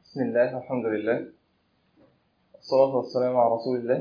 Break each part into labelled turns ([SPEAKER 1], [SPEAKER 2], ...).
[SPEAKER 1] بسم الله والحمد لله والصلاة والسلام على رسول الله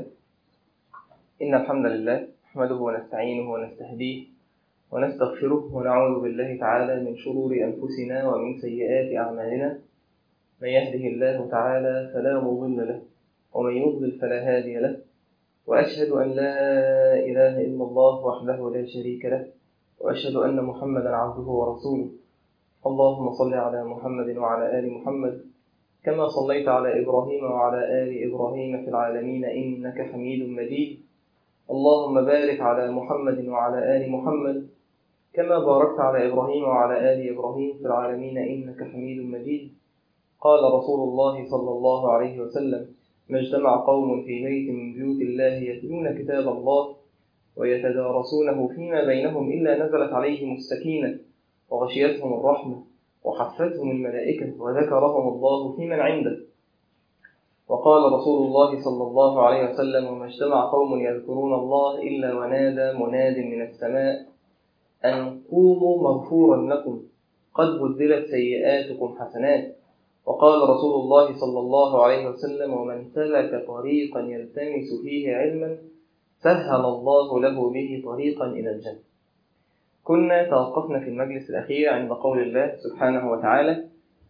[SPEAKER 1] إن الحمد لله نحمده ونستعينه ونستهديه ونستغفره ونعوذ بالله تعالى من شرور أنفسنا ومن سيئات أعمالنا من يهده الله تعالى فلا مضل له ومن يضلل فلا هادي له وأشهد أن لا إله إلا الله وحده لا شريك له وأشهد أن محمدا عبده ورسوله اللهم صل على محمد وعلى آل محمد كما صليت على إبراهيم وعلى آل إبراهيم في العالمين إنك حميد مجيد اللهم بارك على محمد وعلى آل محمد كما باركت على إبراهيم وعلى آل إبراهيم في العالمين إنك حميد مجيد قال رسول الله صلى الله عليه وسلم ما اجتمع قوم في بيت من بيوت الله يتلون كتاب الله ويتدارسونه فيما بينهم إلا نزلت عليهم السكينة وغشيتهم الرحمة وحفتهم الملائكة وذكرهم الله في من عنده وقال رسول الله صلى الله عليه وسلم وما اجتمع قوم يذكرون الله إلا ونادى مناد من السماء أن قوموا مغفورا لكم قد بدلت سيئاتكم حسنات وقال رسول الله صلى الله عليه وسلم ومن سلك طريقا يلتمس فيه علما سهل الله له به طريقا إلى الجنة كنا توقفنا في المجلس الأخير عند قول الله سبحانه وتعالى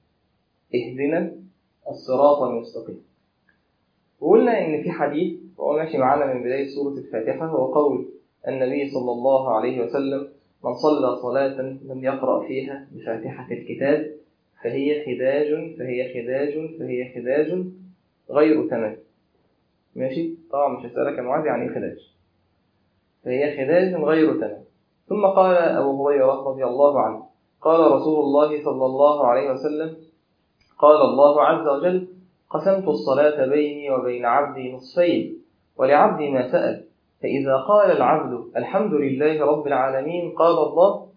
[SPEAKER 1] اهدنا الصراط المستقيم وقلنا إن في حديث وهو ماشي معانا من بداية سورة الفاتحة هو قول النبي صلى الله عليه وسلم من صلى صلاة لم يقرأ فيها بفاتحة الكتاب فهي خداج فهي خداج فهي خداج غير تمام ماشي طبعا مش هسألك يا معاذ يعني ايه خداج فهي خداج غير تمام ثم قال أبو هريرة رضي الله عنه قال رسول الله صلى الله عليه وسلم قال الله عز وجل قسمت الصلاة بيني وبين عبدي نصفين ولعبدي ما سأل فإذا قال العبد الحمد لله رب العالمين قال الله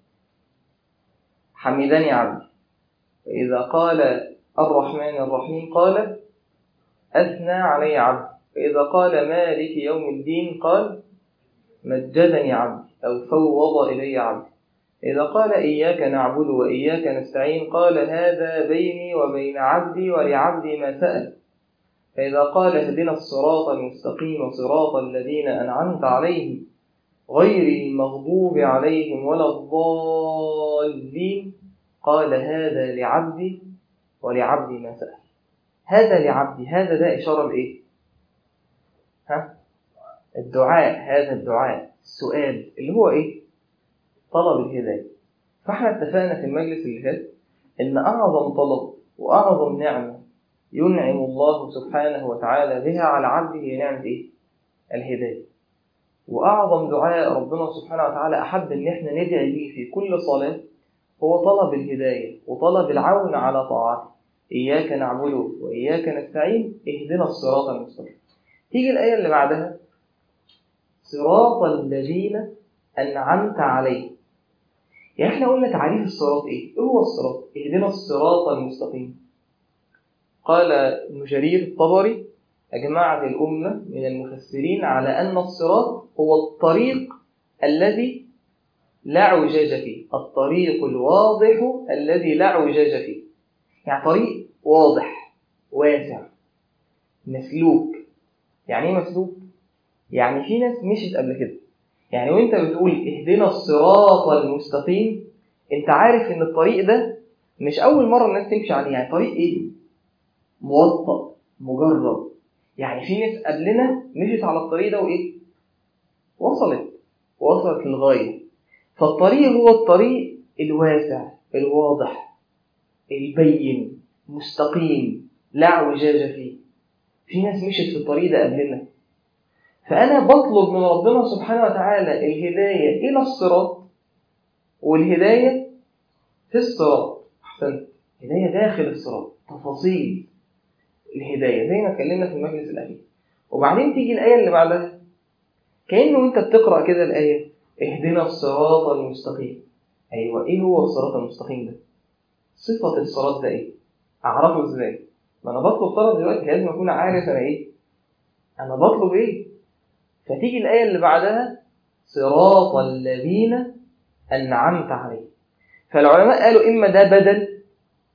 [SPEAKER 1] حمدني عبدي فإذا قال الرحمن الرحيم قال أثنى علي عبدي فإذا قال مالك يوم الدين قال مجدني عبدي أو فوض إلي عبدي إذا قال إياك نعبد وإياك نستعين قال هذا بيني وبين عبدي ولعبدي ما سأل فإذا قال اهدنا الصراط المستقيم صراط الذين أنعمت عليهم غير المغضوب عليهم ولا الضالين قال هذا لعبدي ولعبدي ما سأل هذا لعبدي هذا ده إشارة لإيه؟ ها؟ الدعاء هذا الدعاء السؤال اللي هو إيه؟ طلب الهداية فاحنا اتفقنا في المجلس اللي فات إن أعظم طلب وأعظم نعمة ينعم الله سبحانه وتعالى بها على عبده هي نعمة إيه؟ الهداية وأعظم دعاء ربنا سبحانه وتعالى أحب إن إحنا ندعي به في كل صلاة هو طلب الهداية وطلب العون على طاعته إياك نعبد وإياك نستعين اهدنا الصراط المستقيم تيجي الآية اللي بعدها صراط الذين أنعمت عليهم يعني احنا قلنا تعريف الصراط ايه؟ ايه هو الصراط؟ اهدنا الصراط المستقيم قال ابن جرير الطبري أجمعت الأمة من المفسرين على أن الصراط هو الطريق الذي لا اعوجاج فيه الطريق الواضح الذي لا اعوجاج فيه يعني طريق واضح واسع مسلوك يعني ايه مسلوك يعني في ناس مشت قبل كده يعني وانت بتقول اهدنا الصراط المستقيم انت عارف ان الطريق ده مش اول مره الناس تمشي عليه يعني طريق ايه موطأ مجرد يعني في ناس قبلنا مشت على الطريق ده وايه وصلت وصلت للغايه فالطريق هو الطريق الواسع الواضح البين مستقيم لا اعوجاج فيه في ناس مشت في الطريق ده قبلنا فأنا بطلب من ربنا سبحانه وتعالى الهداية إلى الصراط والهداية في الصراط أحسنت هداية داخل الصراط تفاصيل الهداية زي ما اتكلمنا في المجلس الأخير وبعدين تيجي الآية اللي بعدها كأنه أنت بتقرأ كده الآية اهدنا الصراط المستقيم أيوة إيه هو الصراط المستقيم ده؟ صفة الصراط ده إيه؟ أعرفه إزاي؟ ما أنا بطلب طلب دلوقتي لازم أكون عارف أنا إيه؟ أنا بطلب إيه؟ فتيجي الآية اللي بعدها صراط الذين أنعمت عليهم فالعلماء قالوا إما ده بدل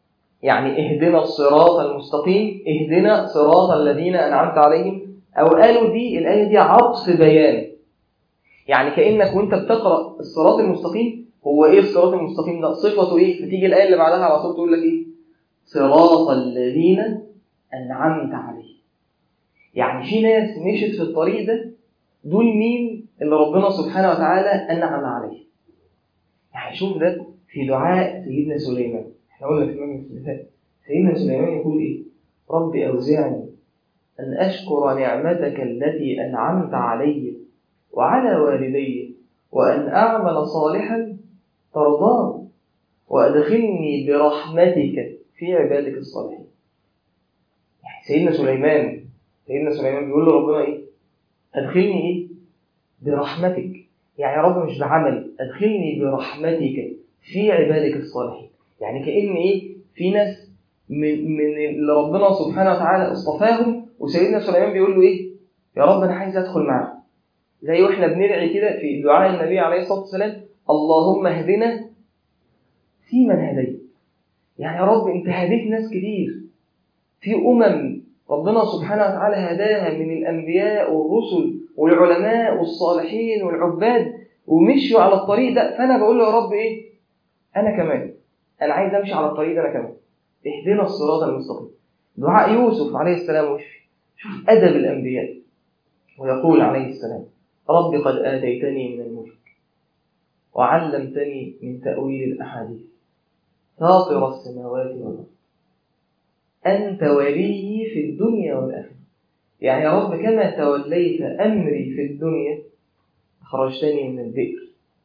[SPEAKER 1] يعني اهدنا الصراط المستقيم اهدنا صراط الذين أنعمت عليهم أو قالوا دي الآية دي عطف بيان يعني كأنك وانت بتقرأ الصراط المستقيم هو ايه الصراط المستقيم ده صفته ايه فتيجي الآية اللي بعدها على طول تقول لك ايه صراط الذين أنعمت عليهم يعني في ناس مشت في الطريق ده دول مين اللي ربنا سبحانه وتعالى أنعم عليه يعني شوف ده في دعاء سيدنا سليمان احنا قلنا في مجلس اللي فات سيدنا سليمان يقول ايه رب أوزعني أن أشكر نعمتك التي أنعمت علي وعلى والدي وأن أعمل صالحا ترضاه وأدخلني برحمتك في عبادك الصالحين يعني سيدنا سليمان سيدنا سليمان بيقول له ربنا إيه أدخلني إيه برحمتك يعني يا رب مش بعمل أدخلني برحمتك في عبادك الصالحين يعني كأن إيه في ناس من, من اللي ربنا سبحانه وتعالى اصطفاهم وسيدنا سليمان بيقول له إيه يا رب أنا عايز أدخل معاك زي واحنا بندعي كده في دعاء النبي عليه الصلاة والسلام اللهم اهدنا في من هديت يعني يا رب انت هديت ناس كتير في أمم ربنا سبحانه وتعالى هداها من الأنبياء والرسل والعلماء والصالحين والعباد ومشوا على الطريق ده فأنا بقول له يا رب إيه أنا كمان أنا عايز أمشي على الطريق ده أنا كمان اهدنا الصراط المستقيم دعاء يوسف عليه السلام وشفي شوف أدب الأنبياء ويقول عليه السلام رب قد آتيتني من الملك وعلمتني من تأويل الأحاديث فاطر السماوات والأرض أنت ولي في الدنيا والآخرة يعني يا رب كما توليت أمري في الدنيا خرجتني من البئر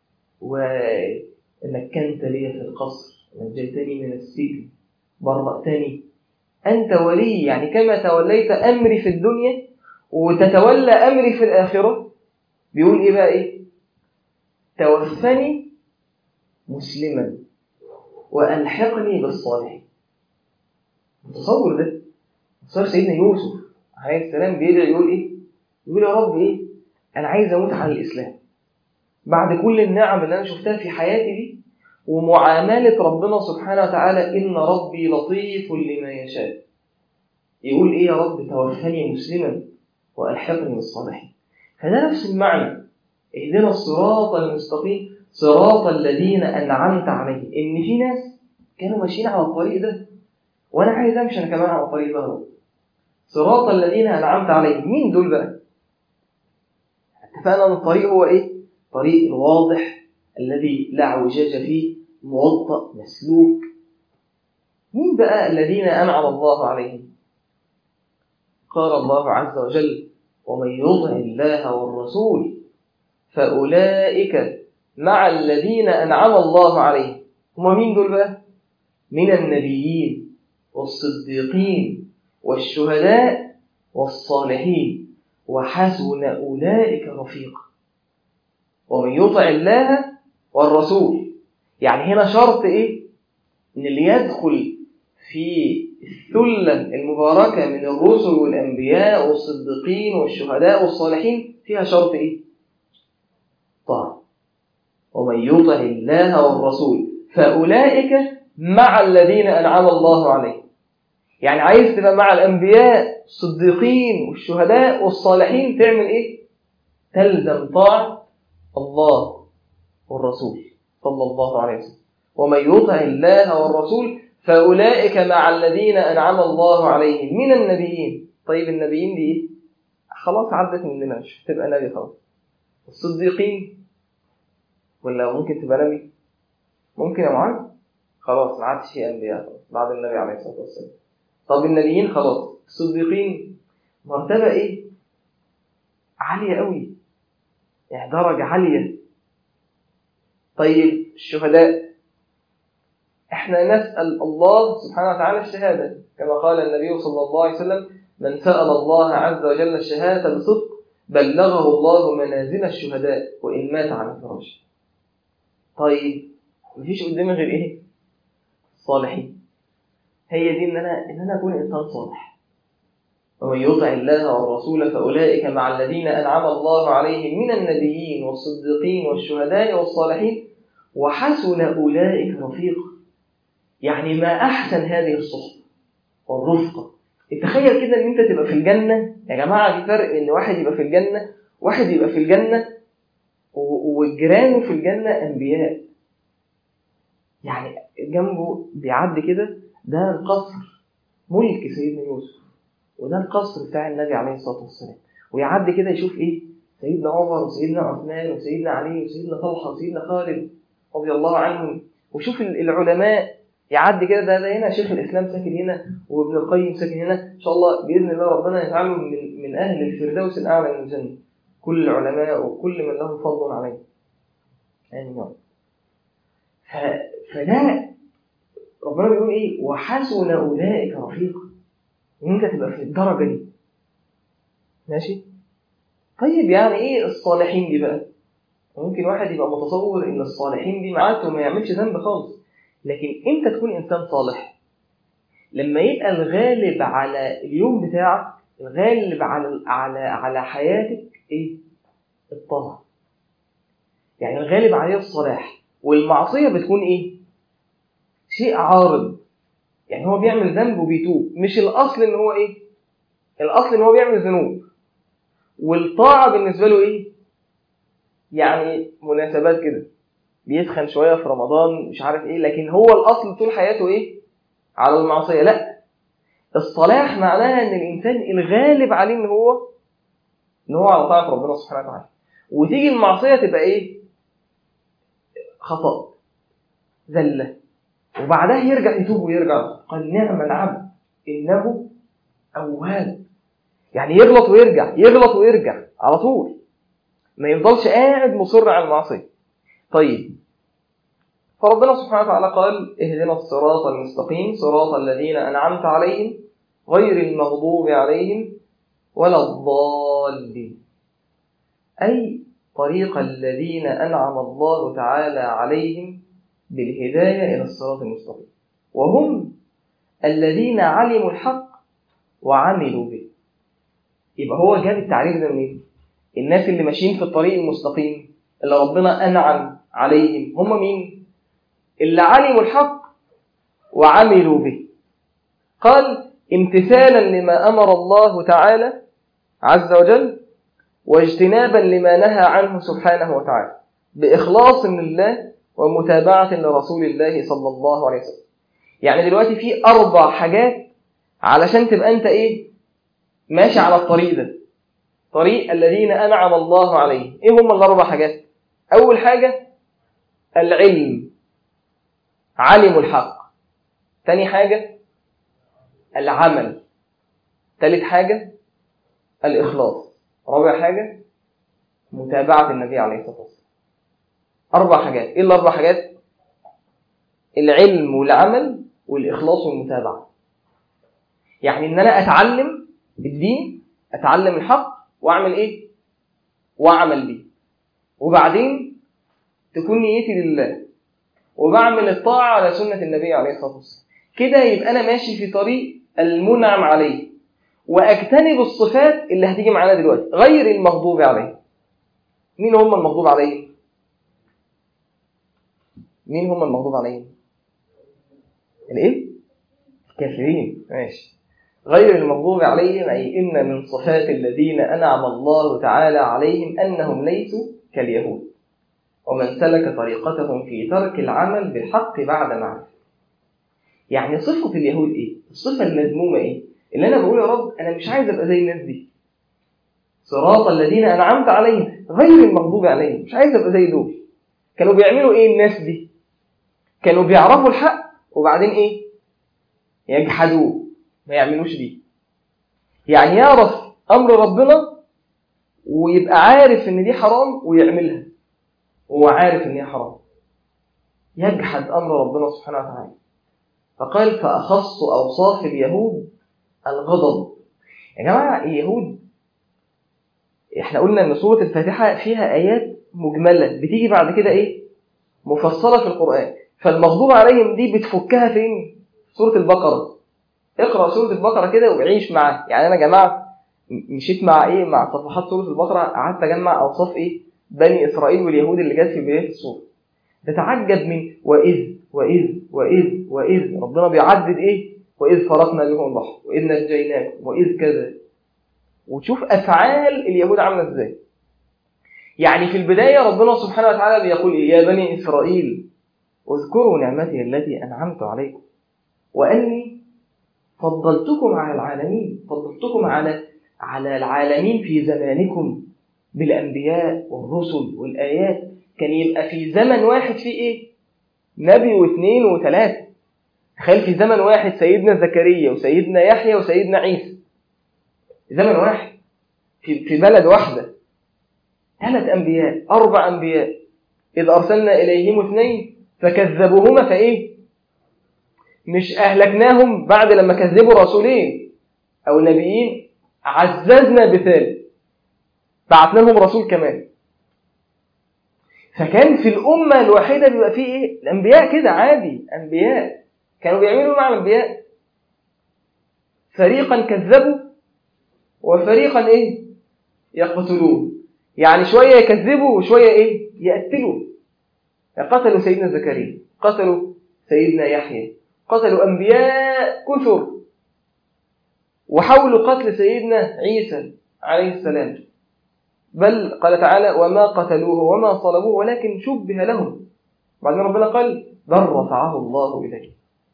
[SPEAKER 1] ومكنت لي في القصر نجيتني من السجن برأتني أنت ولي يعني كما توليت أمري في الدنيا وتتولى أمري في الآخرة بيقول إيه بقى إيه توفني مسلما وألحقني بالصالحين متصور ده صار سيدنا يوسف عليه السلام بيدعي يقول إيه يقول يا رب إيه أنا عايز أموت على الإسلام بعد كل النعم اللي أنا شفتها في حياتي دي ومعاملة ربنا سبحانه وتعالى إن ربي لطيف لما يشاء يقول إيه يا رب توفني مسلما وألحقني بالصالحين فده نفس المعنى اهدنا الصراط المستقيم صراط الذين أنعمت عليهم إن في ناس كانوا ماشيين على الطريق ده وأنا عايز أمشي أنا كمان على الطريق ده صراط الذين أنعمت عليهم مين دول بقى؟ اتفقنا أن الطريق هو إيه؟ طريق الواضح الذي لا اعوجاج فيه موطأ مسلوك مين بقى الذين أنعم الله عليهم؟ قال الله عز وجل ومن يطع الله والرسول فأولئك مع الذين أنعم الله عليهم هم مين دول بقى؟ من النبيين والصديقين والشهداء والصالحين وحسن أولئك رفيقا ومن يطع الله والرسول يعني هنا شرط إيه؟ إن اللي يدخل في الثلة المباركة من الرسل والأنبياء والصديقين والشهداء والصالحين فيها شرط إيه؟ طاعة ومن يطع الله والرسول فأولئك مع الذين أنعم الله عليهم يعني عايز تبقى مع الأنبياء الصديقين والشهداء والصالحين تعمل إيه؟ تلزم طاعة الله والرسول صلى الله عليه وسلم ومن يطع الله والرسول فأولئك مع الذين أنعم الله عليهم من النبيين طيب النبيين دي إيه؟ خلاص عدت مننا مش تبقى نبي خلاص الصديقين ولا ممكن تبقى نبي ممكن يا معاذ خلاص ما عادش في انبياء بعد النبي عليه الصلاه والسلام طب النبيين خلاص الصديقين مرتبه ايه عاليه قوي يعني درجه عاليه طيب الشهداء احنا نسال الله سبحانه وتعالى الشهاده كما قال النبي صلى الله عليه وسلم من سال الله عز وجل الشهاده بصدق بلغه الله منازل الشهداء وان مات على فراشه طيب مفيش قدامي غير ايه الصالحين هي دي ان انا ان انا اكون انسان صالح ومن يطع الله والرسول فاولئك مع الذين انعم الله عليهم من النبيين والصديقين والشهداء والصالحين وحسن اولئك رفيقا يعني ما أحسن هذه الصحبة والرفقة تخيل كده إن أنت تبقى في الجنة يا جماعة في فرق إن واحد يبقى في الجنة واحد يبقى في الجنة وجيرانه في الجنة أنبياء يعني جنبه بيعدي كده ده القصر ملك سيدنا يوسف وده القصر بتاع النبي عليه الصلاة والسلام ويعدي كده يشوف إيه سيدنا عمر وسيدنا عثمان وسيدنا علي وسيدنا طلحة وسيدنا خالد رضي الله عنهم وشوف العلماء يعدي كده ده, ده هنا شيخ الاسلام ساكن هنا وابن القيم ساكن هنا ان شاء الله باذن الله ربنا يجعلهم من, من اهل الفردوس الاعلى من الجنه كل العلماء وكل من له فضل عليه امين ف... فده ربنا بيقول ايه وحسن اولئك رفيقا ان انت تبقى في الدرجه دي ماشي طيب يعني ايه الصالحين دي بقى ممكن واحد يبقى متصور ان الصالحين دي معاته وما يعملش ذنب خالص لكن امتى تكون انسان صالح لما يبقى الغالب على اليوم بتاعك الغالب على على على حياتك ايه الطاعه يعني الغالب عليه الصلاح والمعصيه بتكون ايه شيء عارض يعني هو بيعمل ذنب وبيتوب مش الاصل ان هو ايه الاصل ان هو بيعمل ذنوب والطاعه بالنسبه له ايه يعني مناسبات كده بيسخن شويه في رمضان مش عارف ايه لكن هو الاصل طول حياته ايه على المعصيه لا الصلاح معناها ان الانسان الغالب عليه ان هو ان هو على طاعه ربنا سبحانه وتعالى وتيجي المعصيه تبقى ايه خطا ذله وبعدها يرجع يتوب ويرجع قال نعم العبد انه اواب يعني يغلط ويرجع يغلط ويرجع على طول ما يفضلش قاعد مصر على المعصيه طيب فربنا سبحانه وتعالى قال اهدنا الصراط المستقيم صراط الذين أنعمت عليهم غير المغضوب عليهم ولا الضالين أي طريق الذين أنعم الله تعالى عليهم بالهداية إلى الصراط المستقيم وهم الذين علموا الحق وعملوا به يبقى هو جاب التعريف ده منين؟ الناس اللي ماشيين في الطريق المستقيم اللي ربنا أنعم عليهم هم مين؟ اللي علموا الحق وعملوا به قال امتثالا لما أمر الله تعالى عز وجل واجتنابا لما نهى عنه سبحانه وتعالى بإخلاص لله ومتابعة لرسول الله صلى الله عليه وسلم يعني دلوقتي في أربع حاجات علشان تبقى أنت إيه ماشي على الطريق ده طريق الذين أنعم الله عليهم إيه هم الأربع حاجات أول حاجة العلم علموا الحق تاني حاجة العمل تالت حاجة الإخلاص رابع حاجة متابعة النبي عليه الصلاة والسلام أربع حاجات إيه الأربع حاجات؟ العلم والعمل والإخلاص والمتابعة يعني إن أنا أتعلم الدين أتعلم الحق وأعمل إيه؟ وأعمل بيه وبعدين تكون نيتي لله وبعمل الطاعة على سنة النبي عليه الصلاة والسلام كده يبقى أنا ماشي في طريق المنعم عليه وأجتنب الصفات اللي هتيجي معانا دلوقتي غير المغضوب عليه مين هم المغضوب عليهم؟ مين هم المغضوب عليهم؟ الايه؟ الكافرين ماشي غير المغضوب عليهم أي إن من صفات الذين أنعم الله تعالى عليهم أنهم ليسوا كاليهود ومن سلك طريقتهم في ترك العمل بالحق بعد معرفة يعني صفة اليهود إيه؟ الصفة المذمومة إيه؟ اللي أنا بقول يا رب أنا مش عايز أبقى زي الناس دي صراط الذين أنعمت عليهم غير المغضوب عليهم مش عايز أبقى زي دول كانوا بيعملوا إيه الناس دي؟ كانوا بيعرفوا الحق وبعدين إيه؟ يجحدوه ما يعملوش دي يعني يعرف أمر ربنا ويبقى عارف إن دي حرام ويعملها وهو عارف إن هي حرام يجحد أمر ربنا سبحانه وتعالى فقال فأخص أوصاف اليهود الغضب يا جماعة اليهود احنا قلنا ان سورة الفاتحة فيها آيات مجملة بتيجي بعد كده ايه مفصلة في القرآن فالمغضوب عليهم دي بتفكها فين سورة البقرة اقرأ سورة البقرة كده وعيش معاها يعني أنا يا جماعة مشيت مع ايه مع صفحات سورة البقرة قعدت أجمع أوصاف ايه بني إسرائيل واليهود اللي جت في بداية السورة تتعجب من وإذ وإذ وإذ وإذ ربنا بيعدد إيه وإذ فرقنا بكم البحر وإذ نجيناكم وإذ كذا وتشوف أفعال اليهود عاملة إزاي يعني في البداية ربنا سبحانه وتعالى بيقول إيه يا بني إسرائيل اذكروا نعمتي التي أنعمت عليكم وأني فضلتكم على العالمين فضلتكم على على العالمين في زمانكم بالأنبياء والرسل والآيات كان يبقى في زمن واحد فيه إيه نبي واثنين وثلاثة تخيل في زمن واحد سيدنا زكريا وسيدنا يحيى وسيدنا عيسى زمن واحد في في بلد واحدة ثلاث أنبياء أربع أنبياء إذ أرسلنا إليهم اثنين فكذبوهما فإيه مش أهلكناهم بعد لما كذبوا رسولين أو نبيين عززنا بثالث بعثنا لهم رسول كمان فكان في الأمة الواحدة بيبقى فيه إيه؟ الأنبياء كده عادي أنبياء كانوا بيعملوا مع الأنبياء فريقا كذبوا وفريقا إيه؟ يقتلون يعني شوية يكذبوا وشوية إيه؟ يقتلوا قتلوا سيدنا زكريا قتلوا سيدنا يحيى قتلوا أنبياء كثر وحاولوا قتل سيدنا عيسى عليه السلام بل قال تعالى وما قتلوه وما صلبوه ولكن شبه لهم بعدين ربنا قال بل رفعه الله إليه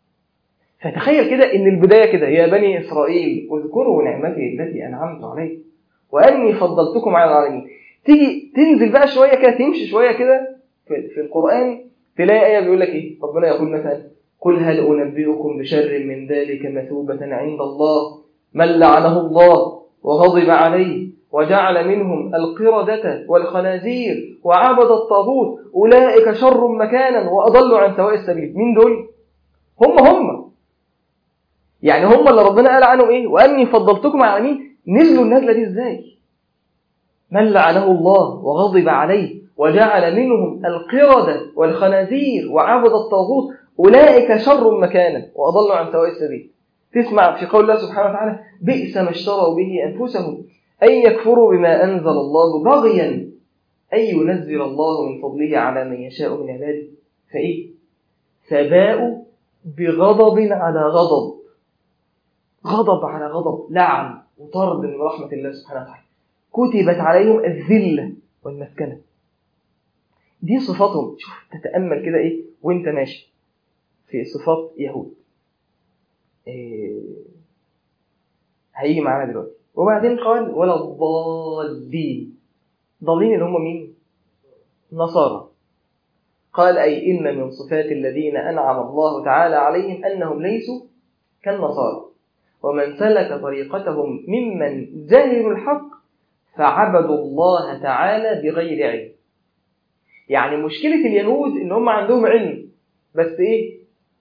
[SPEAKER 1] فتخيل كده ان البداية كده يا بني إسرائيل اذكروا نعمتي التي أنعمت عليكم وأني فضلتكم على العالمين تيجي تنزل بقى شوية كده تمشي شوية كده في, في القرآن تلاقي آية بيقول لك إيه ربنا يقول مثلا قل هل أنبئكم بشر من ذلك مثوبة عند الله من لعنه الله وغضب عليه وجعل منهم القردة والخنازير وعبد الطاغوت أولئك شر مكانا وأضلوا عن سواء السبيل مين دول؟ هم هم يعني هم اللي ربنا قال عنهم إيه؟ وأني فضلتكم على مين؟ نزلوا النزلة دي إزاي؟ من لعنه الله وغضب عليه وجعل منهم القردة والخنازير وعبد الطاغوت أولئك شر مكانا وأضلوا عن سواء السبيل تسمع في قول الله سبحانه وتعالى بئس ما اشتروا به أنفسهم أن يكفروا بما أنزل الله بغيا أن ينزل الله من فضله على من يشاء من عباده فإيه؟ فباءوا بغضب على غضب غضب على غضب لعن وطرد من رحمة الله سبحانه وتعالى كتبت عليهم الذلة والمسكنة دي صفاتهم شوف تتأمل كده إيه وانت ماشي في صفات يهود إيه هيجي معانا دلوقتي وبعدين قال ولا الضالين ضالين اللي هم مين نصارى قال أي إن من صفات الذين أنعم الله تعالى عليهم أنهم ليسوا كالنصارى ومن سلك طريقتهم ممن جهلوا الحق فعبدوا الله تعالى بغير علم يعني مشكلة اليهود إن هم عندهم علم بس إيه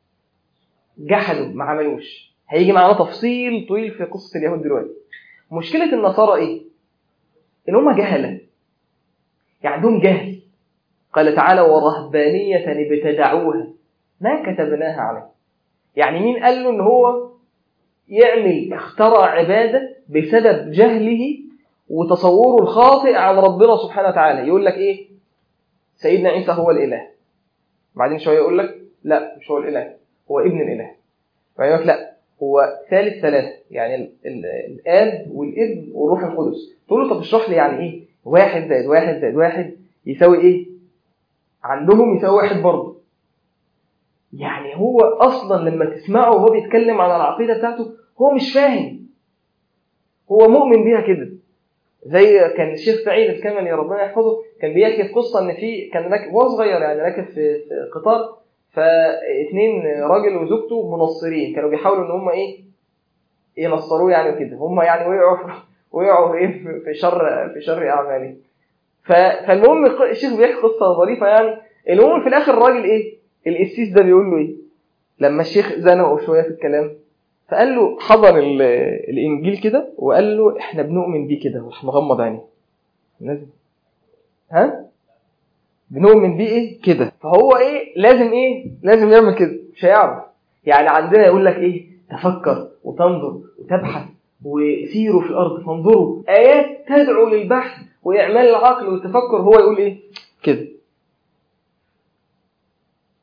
[SPEAKER 1] جحدوا ما عملوش هيجي معانا تفصيل طويل في قصة اليهود دلوقتي مشكلة النصارى إيه؟ إن هم جهلة يعني عندهم جهل قال تعالى ورهبانية ابتدعوها ما كتبناها عليه يعني مين قال له إن هو يعمل اخترع عبادة بسبب جهله وتصوره الخاطئ عن ربنا سبحانه وتعالى يقول لك إيه سيدنا عيسى هو الإله بعدين شوية يقول لك لا مش هو الإله هو ابن الإله بعدين يقول لك لا هو ثالث ثلاثة يعني ال ال الآب والابن والروح القدس تقول له طب اشرح لي يعني إيه واحد زائد واحد زائد واحد يساوي إيه عندهم يساوي واحد برضه يعني هو أصلا لما تسمعه وهو بيتكلم عن العقيدة بتاعته هو مش فاهم هو مؤمن بيها كده زي كان الشيخ سعيد الكملي ربنا يحفظه كان بيحكي في قصة إن في كان راكب وهو صغير يعني راكب في قطار فاثنين راجل وزوجته منصرين كانوا بيحاولوا ان هم ايه ينصروه يعني وكده هم يعني وقعوا وقعوا ايه في شر في شر اعمالهم فالمهم الشيخ بيحكي قصه ظريفه يعني المهم في الاخر الراجل ايه القسيس ده بيقول له ايه لما الشيخ زنقه شويه في الكلام فقال له حضر الانجيل كده وقال له احنا بنؤمن بيه كده وراح مغمض عينيه لازم ها بنؤمن بيه ايه كده فهو ايه لازم ايه لازم يعمل كده مش هيعرف يعني عندنا يقول لك ايه تفكر وتنظر وتبحث وسيروا في الارض فانظروا ايات تدعو للبحث واعمال العقل والتفكر هو يقول ايه كده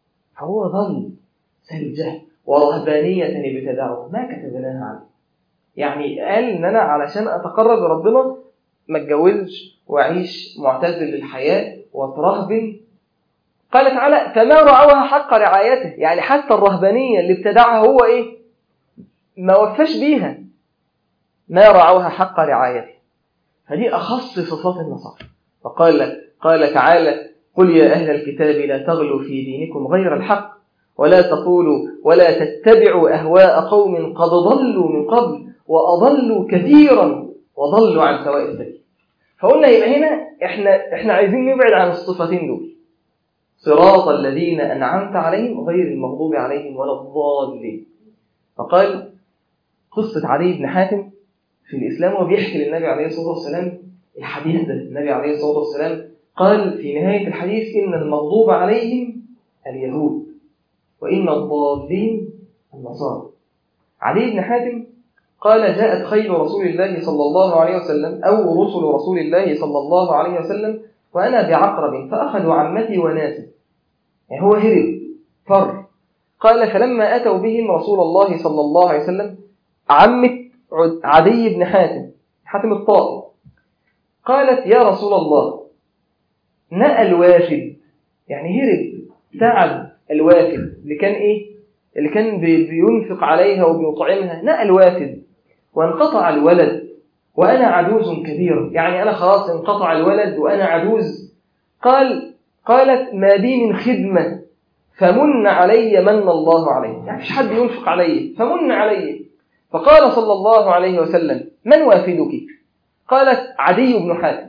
[SPEAKER 1] هو ظل سلجة ورهبانية ابتدعوا ما كتبناها عليه يعني قال ان انا علشان اتقرب لربنا ما اتجوزش واعيش معتزل للحياة واترهبن قال تعالى فما رعوها حق رعايته يعني حتى الرهبانية اللي ابتدعها هو ايه ما وفاش بيها ما رعوها حق رعايته فدي أخص صفات النصارى فقال قال تعالى قل يا أهل الكتاب لا تغلوا في دينكم غير الحق ولا تقولوا ولا تتبعوا أهواء قوم قد ضلوا من قبل وأضلوا كثيرا وضلوا عن سواء السبيل فقلنا يبقى هنا احنا احنا عايزين نبعد عن الصفتين دول صراط الذين أنعمت عليهم غير المغضوب عليهم ولا الضالين فقال قصة علي بن حاتم في الإسلام وبيحكي للنبي عليه الصلاة والسلام الحديث ده النبي عليه الصلاة والسلام قال في نهاية الحديث إن المغضوب عليهم اليهود وإن الضالين النصارى علي بن حاتم قال جاءت خيل رسول الله صلى الله عليه وسلم أو رسل رسول الله صلى الله عليه وسلم وأنا بعقرب فأخذوا عمتي وناسي يعني هو هرب فر قال فلما أتوا بهم رسول الله صلى الله عليه وسلم عمة عدي بن حاتم حاتم الطائي قالت يا رسول الله نأى الوافد يعني هرب تعب الوافد اللي كان إيه اللي كان بينفق عليها وبيطعمها نأى الوافد وانقطع الولد وأنا عجوز كبير يعني أنا خلاص انقطع الولد وأنا عجوز قال قالت ما بي من خدمة فمن علي من الله علي يعني فيش حد ينفق علي فمن علي فقال صلى الله عليه وسلم من وافدك قالت عدي بن حاتم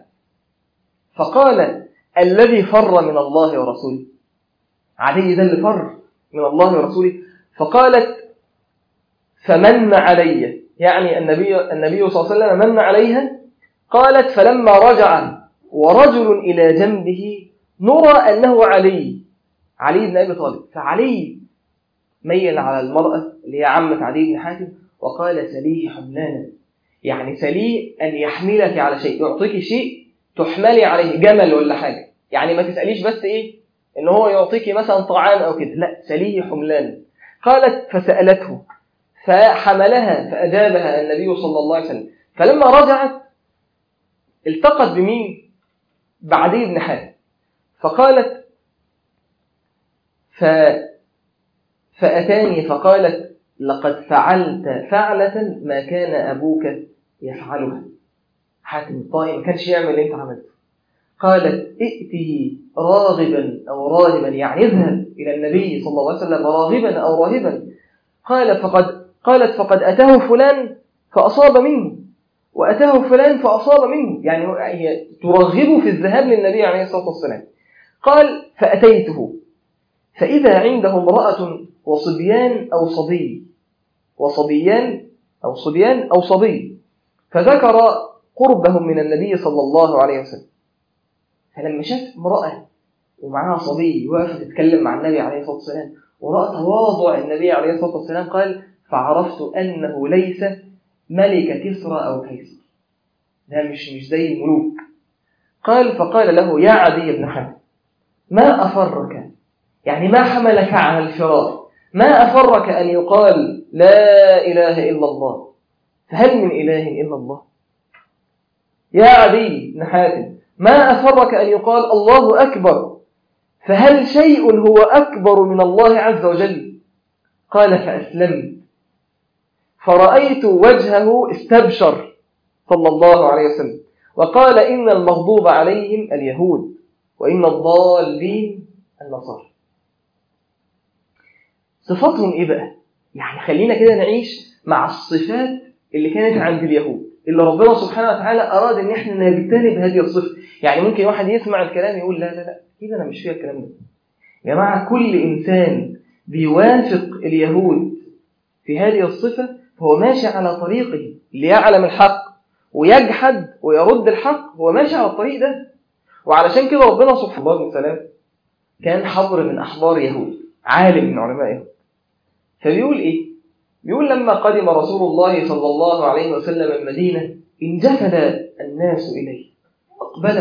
[SPEAKER 1] فقال الذي فر من الله ورسوله عدي ده اللي فر من الله ورسوله فقالت فمن علي يعني النبي النبي صلى الله عليه وسلم من عليها قالت فلما رجع ورجل إلى جنبه نرى أنه علي علي بن أبي طالب فعلي ميل على المرأة اللي هي عمة علي بن حاتم وقال سليه حملانا يعني سليه أن يحملك على شيء يعطيك شيء تحملي عليه جمل ولا حاجة يعني ما تسأليش بس إيه إن هو يعطيك مثلا طعام أو كده لا سليه حملانا قالت فسألته فحملها فأجابها النبي صلى الله عليه وسلم فلما رجعت التقت بمين بعدي بن حاتم فقالت ف فأتاني فقالت لقد فعلت فعلة ما كان أبوك يفعلها حاتم الطائي ما كانش يعمل اللي انت عملته قالت ائته راغبا أو راهبا يعني اذهب إلى النبي صلى الله عليه وسلم راغبا أو راهبا قال فقد قالت فقد أتاه فلان فأصاب منه وأتاه فلان فأصاب منه يعني هي ترغبه في الذهاب للنبي عليه الصلاة والسلام قال فأتيته فإذا عنده امرأة وصبيان أو صبي وصبيان أو صبيان أو صبي فذكر قربهم من النبي صلى الله عليه وسلم فلما شاف امرأة ومعها صبي واقفة تتكلم مع النبي عليه الصلاة والسلام ورأى تواضع النبي عليه الصلاة والسلام قال فعرفت أنه ليس ملك كسرى أو كيسر ده مش مش زي الملوك قال فقال له يا عدي بن حاتم ما أفرك يعني ما حملك على الفرار ما أفرك أن يقال لا إله إلا الله فهل من إله إلا الله يا عدي بن حاتم ما أفرك أن يقال الله أكبر فهل شيء هو أكبر من الله عز وجل قال فأسلمت فرأيت وجهه استبشر صلى الله عليه وسلم وقال إن المغضوب عليهم اليهود وإن الضالين النصارى صفاتهم إيه بقى؟ يعني خلينا كده نعيش مع الصفات اللي كانت عند اليهود اللي ربنا سبحانه وتعالى أراد إن إحنا نجتنب هذه الصفة يعني ممكن واحد يسمع الكلام يقول لا لا لا كده أنا مش فيها الكلام ده يا جماعة كل إنسان بيوافق اليهود في هذه الصفة فهو ماشي على طريقه ليعلم الحق ويجحد ويرد الحق هو ماشي على الطريق ده وعلشان كده ربنا سبحانه وتعالى كان حبر من أحبار يهود عالم من علماء يهود فبيقول إيه؟ بيقول لما قدم رسول الله صلى الله عليه وسلم المدينة انجفل الناس إليه أقبل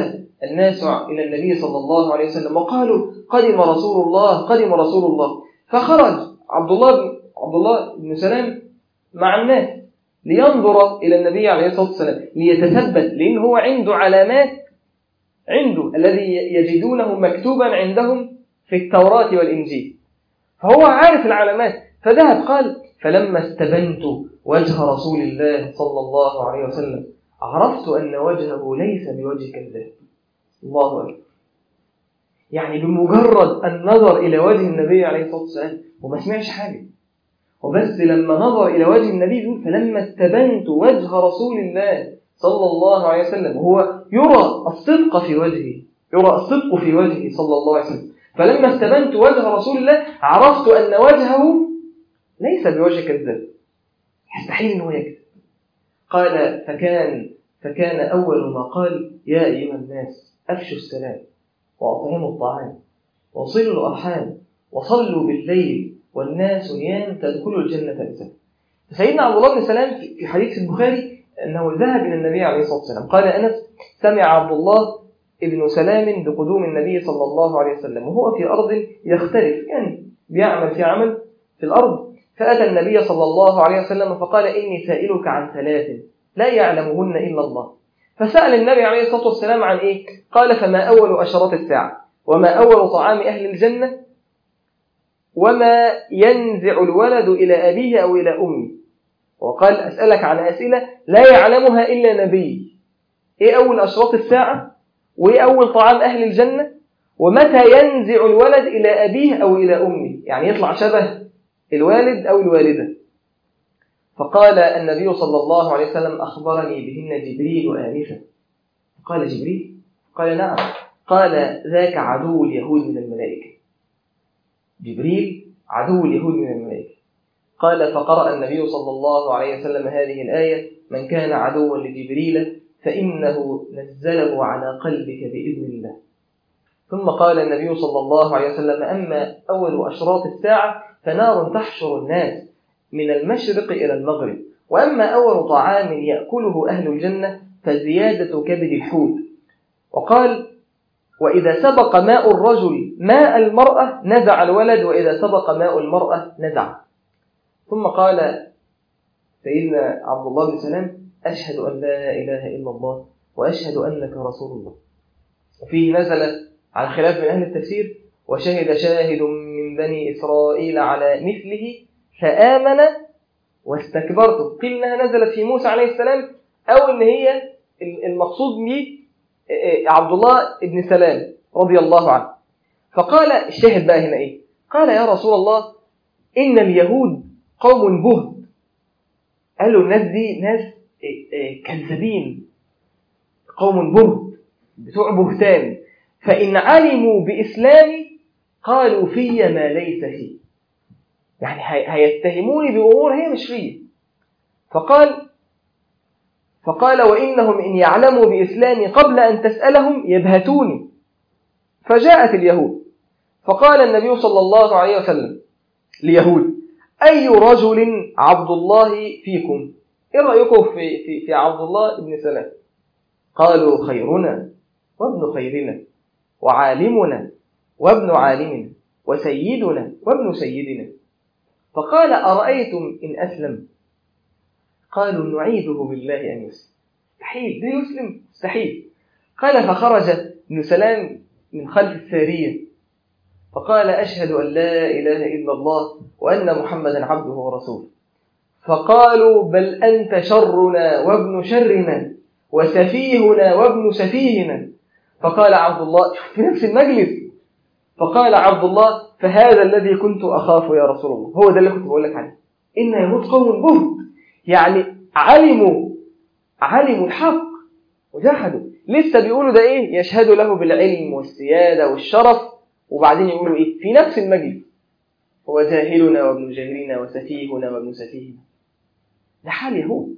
[SPEAKER 1] الناس إلى النبي صلى الله عليه وسلم وقالوا قدم رسول الله قدم رسول الله فخرج عبد الله بن عبد الله بن سلام مع الناس لينظر إلى النبي عليه الصلاة والسلام ليتثبت لأن هو عنده علامات عنده الذي يجدونه مكتوبا عندهم في التوراة والإنجيل فهو عارف العلامات فذهب قال فلما استبنت وجه رسول الله صلى الله عليه وسلم عرفت أن وجهه ليس بوجه كذاب الله أكبر يعني بمجرد النظر إلى وجه النبي عليه الصلاة والسلام وما سمعش حاجة وبس لما نظر إلى وجه النبي يقول فلما استبنت وجه رسول الله صلى الله عليه وسلم وهو يرى الصدق في وجهه يرى الصدق في وجهه صلى الله عليه وسلم فلما استبنت وجه رسول الله عرفت أن وجهه ليس بوجه كذاب يستحيل أنه يكذب قال فكان فكان أول ما قال يا أيها الناس أفشوا السلام وأطعموا الطعام وصلوا الأرحام وصلوا بالليل والناس نيام تدخلوا الجنة بسلام فسيدنا عبد الله بن سلام في حديث البخاري أنه ذهب إلى النبي عليه الصلاة والسلام قال أنس سمع عبد الله ابن سلام بقدوم النبي صلى الله عليه وسلم وهو في أرض يختلف يعني بيعمل في عمل في الأرض فأتى النبي صلى الله عليه وسلم فقال إني سائلك عن ثلاث لا يعلمهن إلا الله فسأل النبي عليه الصلاة والسلام عن إيه؟ قال فما أول أشراط الساعة وما أول طعام أهل الجنة وما ينزع الولد إلى أبيه أو إلى أمه وقال أسألك عن أسئلة لا يعلمها إلا نبي إيه أول أشراط الساعة وإيه أول طعام أهل الجنة ومتى ينزع الولد إلى أبيه أو إلى أمه يعني يطلع شبه الوالد أو الوالدة فقال النبي صلى الله عليه وسلم أخبرني بهن جبريل آنفا قال جبريل قال نعم قال ذاك عدو اليهود من الملائكة جبريل عدو اليهود من الملائكة قال فقرأ النبي صلى الله عليه وسلم هذه الآية من كان عدوا لجبريل فإنه نزله على قلبك بإذن الله ثم قال النبي صلى الله عليه وسلم أما أول أشراط الساعة فنار تحشر الناس من المشرق إلى المغرب وأما أول طعام يأكله أهل الجنة فزيادة كبد الحوت وقال وإذا سبق ماء الرجل ماء المرأة نزع الولد وإذا سبق ماء المرأة نزع ثم قال سيدنا عبد الله بن سلام أشهد أن لا إله إلا الله وأشهد أنك رسول الله وفيه نزل على خلاف من أهل التفسير وشهد شاهد من بني إسرائيل على مثله فآمن واستكبرتم قيل إنها نزلت في موسى عليه السلام أو إن هي المقصود به عبد الله بن سلام رضي الله عنه فقال الشاهد بقى هنا إيه قال يا رسول الله إن اليهود قوم بهد قالوا الناس دي ناس كذابين قوم بهد بتوع بهتان فإن علموا بإسلامي قالوا في ما ليس فيه يعني هيتهموني بأمور هي مش فيه فقال فقال وإنهم إن يعلموا بإسلامي قبل أن تسألهم يبهتوني فجاءت اليهود فقال النبي صلى الله عليه وسلم ليهود أي رجل عبد الله فيكم إيه رأيكم في, في, في عبد الله بن سلام قالوا خيرنا وابن خيرنا وعالمنا وابن عالمنا وسيدنا وابن سيدنا فقال أرأيتم إن أسلم قالوا نعيده بالله أن يسلم مستحيل ده يسلم مستحيل قال فخرج ابن سلام من خلف السارية فقال أشهد أن لا إله إلا الله وأن محمدا عبده ورسوله فقالوا بل أنت شرنا وابن شرنا وسفيهنا وابن سفيهنا فقال عبد الله في نفس المجلس فقال عبد الله فهذا الذي كنت أخاف يا رسول الله هو ده اللي كنت بقول لك عليه إن يهود قوم بهد يعني علموا علموا الحق وجحدوا لسه بيقولوا ده ايه يشهدوا له بالعلم والسيادة والشرف وبعدين يقولوا ايه في نفس المجلس هو جاهلنا وابن جاهلنا وسفيهنا وابن سفيهنا ده حال يهود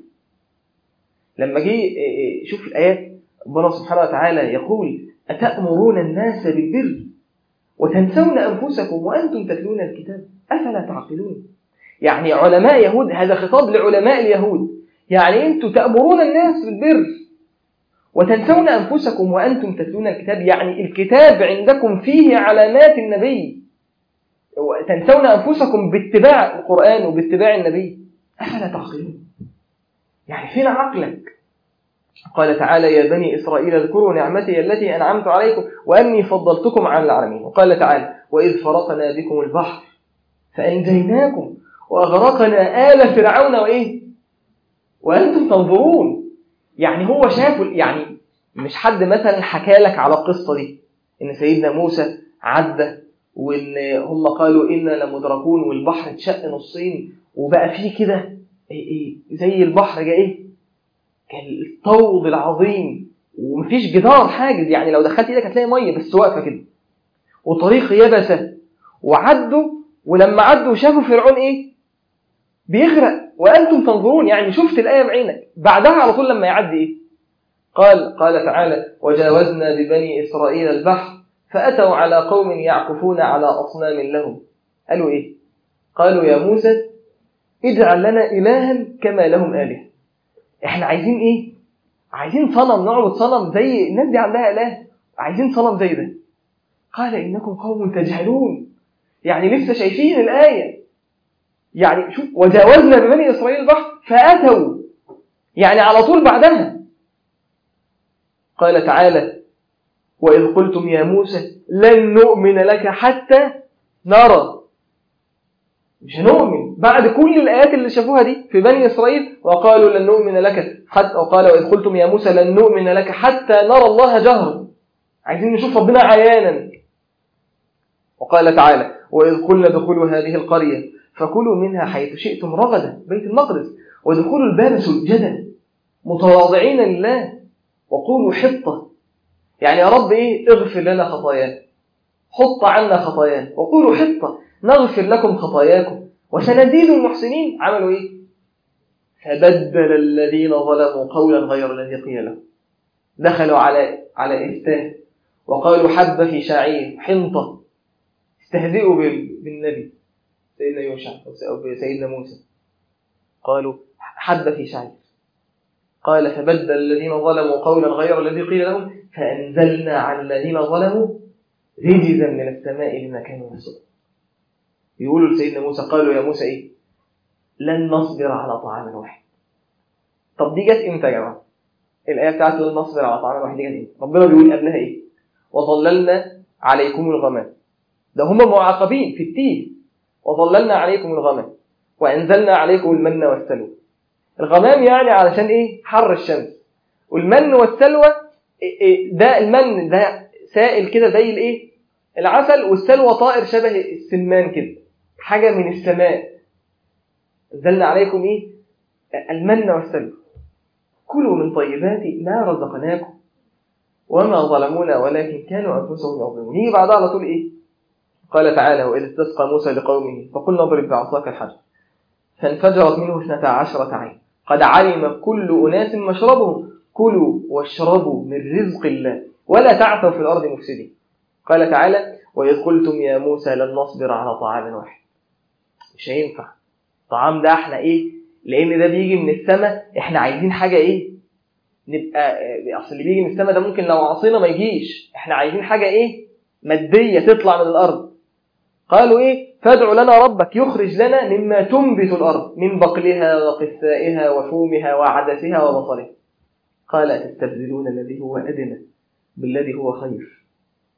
[SPEAKER 1] لما جه شوف الآيات ربنا سبحانه وتعالى يقول أتأمرون الناس بالبر وتنسون أنفسكم وأنتم تتلون الكتاب أفلا تعقلون يعني علماء يهود هذا خطاب لعلماء اليهود يعني أنتم تأمرون الناس بالبر وتنسون أنفسكم وأنتم تتلون الكتاب يعني الكتاب عندكم فيه علامات النبي تنسون أنفسكم باتباع القرآن وباتباع النبي أفلا تعقلون يعني فين عقلك قال تعالى يا بني إسرائيل اذكروا نعمتي التي أنعمت عليكم وأني فضلتكم على العالمين وقال تعالى وإذ فرقنا بكم البحر فأنجيناكم وأغرقنا آل فرعون وإيه وأنتم تنظرون يعني هو شاف يعني مش حد مثلا حكى لك على القصة دي إن سيدنا موسى عدى وإن هم قالوا إنا لمدركون والبحر اتشق نصين وبقى فيه كده إيه إيه زي البحر جاء إيه كالطود العظيم ومفيش جدار حاجز يعني لو دخلت ايدك هتلاقي ميه بس واقفه كده وطريق يبسه وعدوا ولما عدوا شافوا فرعون ايه بيغرق وانتم تنظرون يعني شفت الايه بعينك بعدها على طول لما يعدي ايه قال قال تعالى وجاوزنا ببني اسرائيل البحر فاتوا على قوم يعكفون على اصنام لهم قالوا ايه قالوا يا موسى اجعل لنا الها كما لهم الهه احنا عايزين ايه عايزين صنم نعبد صنم زي الناس دي عندها اله عايزين صنم زي ده قال انكم قوم تجهلون يعني لسه شايفين الايه يعني شوف وجاوزنا ببني اسرائيل البحر فاتوا يعني على طول بعدها قال تعالى واذ قلتم يا موسى لن نؤمن لك حتى نرى مش هنؤمن بعد كل الآيات اللي شافوها دي في بني إسرائيل وقالوا لن نؤمن لك حتى وقال وإذ قلتم يا موسى لن نؤمن لك حتى نرى الله جهرا عايزين نشوف ربنا عيانا وقال تعالى وإذ قلنا ادخلوا هذه القرية فكلوا منها حيث شئتم رغدا بيت المقدس وادخلوا الباب سجدا متواضعين لله وقولوا حطة يعني يا رب إيه اغفر لنا خطايانا حط عنا خطايانا وقولوا حطة نغفر لكم خطاياكم وسنزيد المحسنين عملوا ايه فبدل الذين ظلموا قولا غير الذي قيل لهم دخلوا على على إفتاه وقالوا حب في شعير حنطة استهزئوا بالنبي سيدنا يوشع أو سيدنا موسى قالوا حب في شعير قال فبدل الذين ظلموا قولا غير الذي قيل لهم فأنزلنا على الذين ظلموا رجزا من السماء لما كانوا يصدقون يقولوا لسيدنا موسى قالوا يا موسى ايه لن نصبر على طعام واحد طب دي جت امتى يا جماعه الايه بتاعت لن نصبر على طعام واحد دي جت امتى ربنا بيقول قبلها ايه وظللنا عليكم الغمام ده هم معاقبين في التيه وظللنا عليكم الغمام وانزلنا عليكم المن والسلوى الغمام يعني علشان ايه حر الشمس والمن والسلوى ده المن ده سائل كده زي الايه العسل والسلوى طائر شبه السمان كده حاجة من السماء نزلنا عليكم ايه المن والسلوى كلوا من طيبات ما رزقناكم وما ظلمونا ولكن كانوا انفسهم يظلمون يجي بعدها على طول ايه قال تعالى واذ استسقى موسى لقومه فقلنا اضرب بعصاك الحجر فانفجرت منه اثنتا عشرة عين قد علم كل اناس مشربهم كلوا واشربوا من رزق الله ولا تعثوا في الارض مفسدين قال تعالى وإذ قلتم يا موسى لن نصبر على طعام واحد مش هينفع الطعام ده احنا ايه لان ده بيجي من السماء احنا عايزين حاجه ايه نبقى اصل اللي بيجي من السماء ده ممكن لو عصينا ما يجيش احنا عايزين حاجه ايه ماديه تطلع من الارض قالوا ايه فادع لنا ربك يخرج لنا مما تنبت الارض من بقلها وقثائها وفومها وعدسها وبصلها قال أتستبدلون الذي هو أدنى بالذي هو خير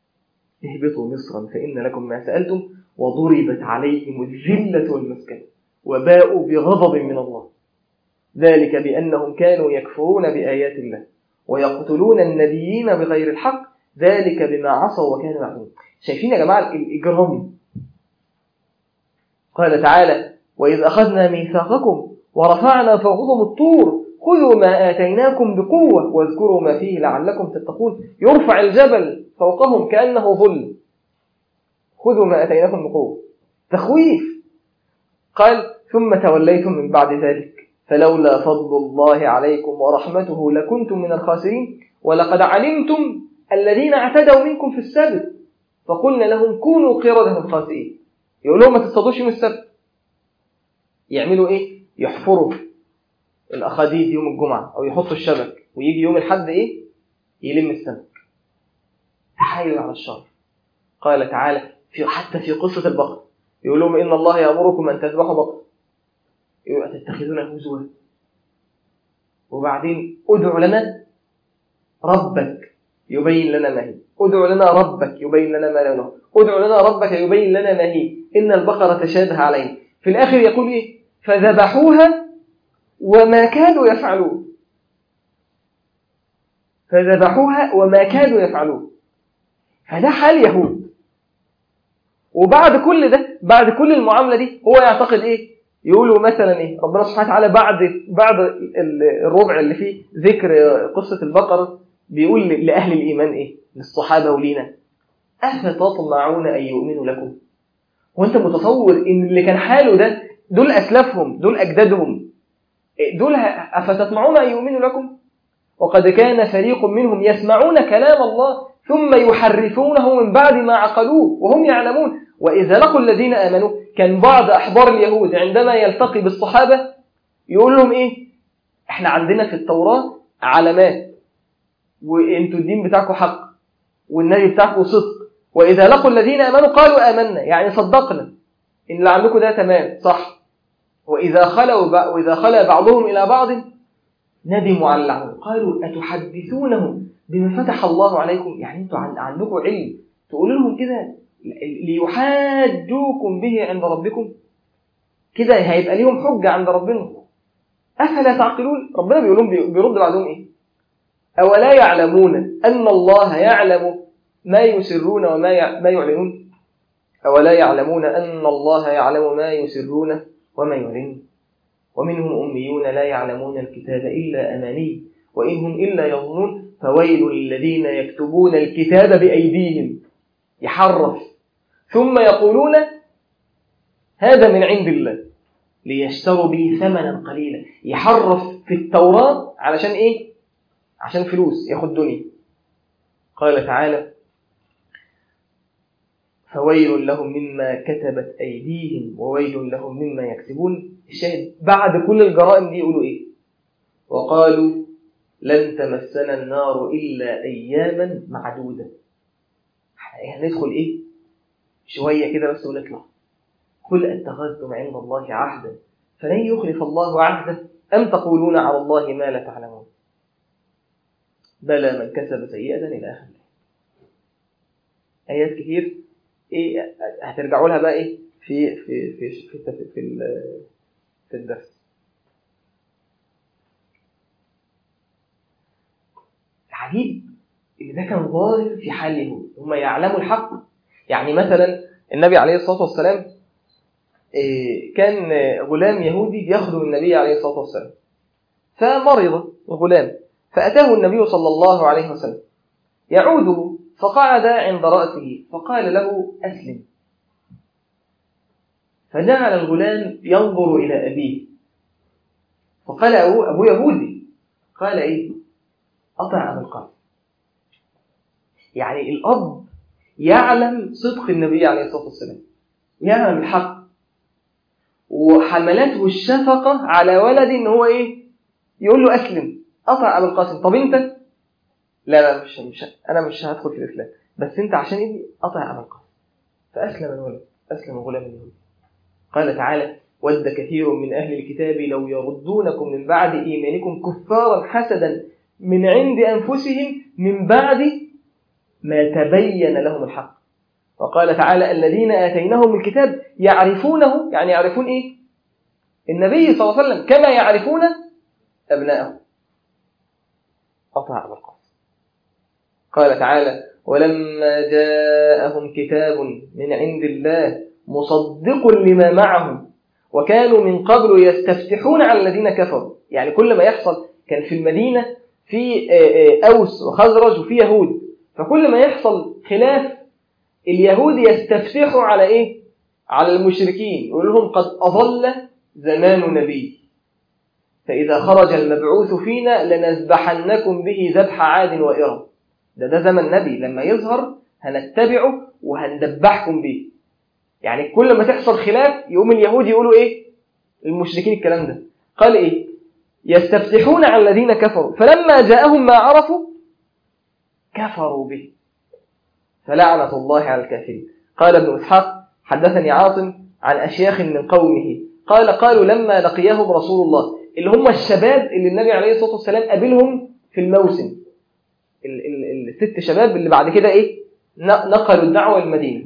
[SPEAKER 1] اهبطوا مصرا فإن لكم ما سألتم وضربت عليهم الذلة والمسكنة وباءوا بغضب من الله ذلك بأنهم كانوا يكفرون بآيات الله ويقتلون النبيين بغير الحق ذلك بما عصوا وكانوا يعلمون شايفين يا جماعة الإجرام قال تعالى وإذ أخذنا ميثاقكم ورفعنا فوقكم الطور خذوا ما آتيناكم بقوة واذكروا ما فيه لعلكم تتقون يرفع الجبل فوقهم كأنه ظل خذوا ما أتيناكم بقوة تخويف قال ثم توليتم من بعد ذلك فلولا فضل الله عليكم ورحمته لكنتم من الخاسرين ولقد علمتم الذين اعتدوا منكم في السبت فقلنا لهم كونوا قردة خاسئين يقول لهم ما تصطادوش يوم السبت يعملوا ايه يحفروا الاخاديد يوم الجمعة او يحطوا الشبك ويجي يوم الحد ايه يلم السمك تحايل على الشر قال تعالى في حتى في قصة البقر يقول لهم إن الله يأمركم أن تذبحوا بقر يبقى تتخذون هزوا وبعدين ادع لنا ربك يبين لنا ما هي ادع لنا ربك يبين لنا ما لونه ادع لنا ربك يبين لنا ما هي إن البقرة تشابه علينا في الآخر يقول إيه فذبحوها وما كانوا يفعلون فذبحوها وما كانوا يفعلون فده حال يهود وبعد كل ده بعد كل المعاملة دي هو يعتقد إيه يقولوا مثلا إيه ربنا سبحانه وتعالى بعد بعد الربع اللي فيه ذكر قصة البقرة بيقول لأهل الإيمان إيه للصحابة ولينا أفتطمعون أن يؤمنوا لكم وانت متصور ان اللي كان حاله ده دول أسلافهم دول أجدادهم دول أفتطمعون أن يؤمنوا لكم وقد كان فريق منهم يسمعون كلام الله ثم يحرفونه من بعد ما عقلوه وهم يعلمون وإذا لقوا الذين آمنوا كان بعض أحبار اليهود عندما يلتقي بالصحابة يقول لهم إيه إحنا عندنا في التوراة علامات وإنتوا الدين بتاعكم حق والنبي بتاعكم صدق وإذا لقوا الذين آمنوا قالوا آمنا يعني صدقنا إن اللي عندكم ده تمام صح وإذا خلوا وإذا خلا بعضهم إلى بعض ندموا على العمل قالوا أتحدثونهم بما فتح الله عليكم يعني أنتوا عندكم علم تقولوا لهم كده ليحاجوكم به عند ربكم كده هيبقى ليهم حجة عند ربنا أفلا تعقلون ربنا بيقول لهم بيرد بعدهم إيه أولا يعلمون أن الله يعلم ما يسرون وما ما يعلنون أولا يعلمون أن الله يعلم ما يسرون وما يعلنون ومنهم أميون لا يعلمون الكتاب إلا أماني وإن هم إلا يظنون فويل للذين يكتبون الكتاب بأيديهم يحرف ثم يقولون هذا من عند الله ليشتروا به ثمنا قليلا يحرف في التوراة علشان إيه؟ عشان فلوس ياخد دنيا قال تعالى فويل لهم مما كتبت أيديهم وويل لهم مما يكسبون الشاهد بعد كل الجرائم دي يقولوا إيه وقالوا لن تمسنا النار إلا أياما معدودة هندخل إيه شوية كده بس ونطلع قل أتخذتم عند الله عهدا فلن يخلف الله عهده أم تقولون على الله ما لا تعلمون بلى من كسب سيئة إلى آخر آيات كتير إيه هترجعوا لها بقى إيه في في في في في, في, في الدرس العجيب ان ده كان ظاهر في حال اليهود هم يعلموا الحق يعني مثلا النبي عليه الصلاه والسلام كان غلام يهودي بيخدم النبي عليه الصلاه والسلام فمرض الغلام فاتاه النبي صلى الله عليه وسلم يعوده فقعد عند راسه فقال له اسلم فجعل الغلام ينظر الى ابيه فقال ابوه ابو يهودي قال ايه أطع أبا القاسم يعني الأب يعلم صدق النبي عليه الصلاة والسلام يعلم الحق وحملته الشفقة على ولد إن هو إيه يقول له أسلم أطع أبا القاسم طب أنت لا لا مش, مش أنا مش هدخل في الإسلام بس أنت عشان ابني أطع أبا القاسم فأسلم الولد أسلم غلام اليهود قال تعالى ود كثير من أهل الكتاب لو يردونكم من بعد إيمانكم كفارا حسدا من عند أنفسهم من بعد ما تبين لهم الحق وقال تعالى الذين آتيناهم الكتاب يعرفونه يعني يعرفون إيه النبي صلى الله عليه وسلم كما يعرفون أبناءهم أطاع أبا القاسم قال تعالى ولما جاءهم كتاب من عند الله مصدق لما معهم وكانوا من قبل يستفتحون على الذين كفروا يعني كل ما يحصل كان في المدينة في أوس وخزرج وفي يهود فكل ما يحصل خلاف اليهود يستفتحوا على إيه؟ على المشركين يقول لهم قد أضل زمان نبي فإذا خرج المبعوث فينا لنذبحنكم به ذبح عاد وإرم ده ده زمن نبي لما يظهر هنتبعه وهندبحكم به يعني كل ما تحصل خلاف يقوم اليهود يقولوا إيه المشركين الكلام ده قال إيه يستفتحون على الذين كفروا فلما جاءهم ما عرفوا كفروا به فلعنة الله على الكافرين قال ابن إسحاق حدثني عاصم عن أشياخ من قومه قال قالوا لما لقيهم رسول الله اللي هم الشباب اللي النبي عليه الصلاة والسلام قابلهم في الموسم ال- ال- الست شباب اللي بعد كده إيه ن- نقلوا الدعوة المدينة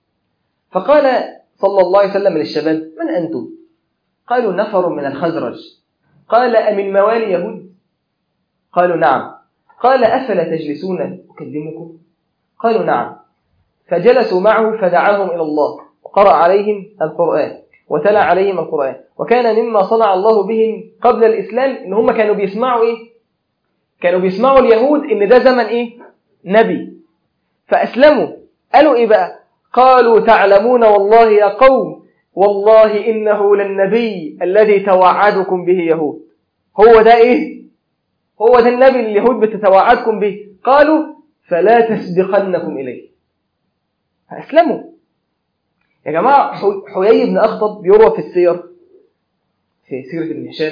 [SPEAKER 1] فقال صلى الله عليه وسلم للشباب من أنتم قالوا نفر من الخزرج قال أمن موالي يهود قالوا نعم قال أفلا تجلسون أكلمكم قالوا نعم فجلسوا معه فدعاهم إلى الله وقرأ عليهم القرآن وتلا عليهم القرآن وكان مما صنع الله بهم قبل الإسلام إن هم كانوا بيسمعوا إيه كانوا بيسمعوا اليهود إن ده زمن إيه نبي فأسلموا قالوا إيه بقى قالوا تعلمون والله يا قوم والله إنه للنبي الذي توعدكم به يهود هو ده إيه هو ده النبي اللي اليهود بتتوعدكم به قالوا فلا تسبقنكم إليه فأسلموا يا جماعة حو- حيي بن أخطب بيروى في السير في سيرة ابن هشام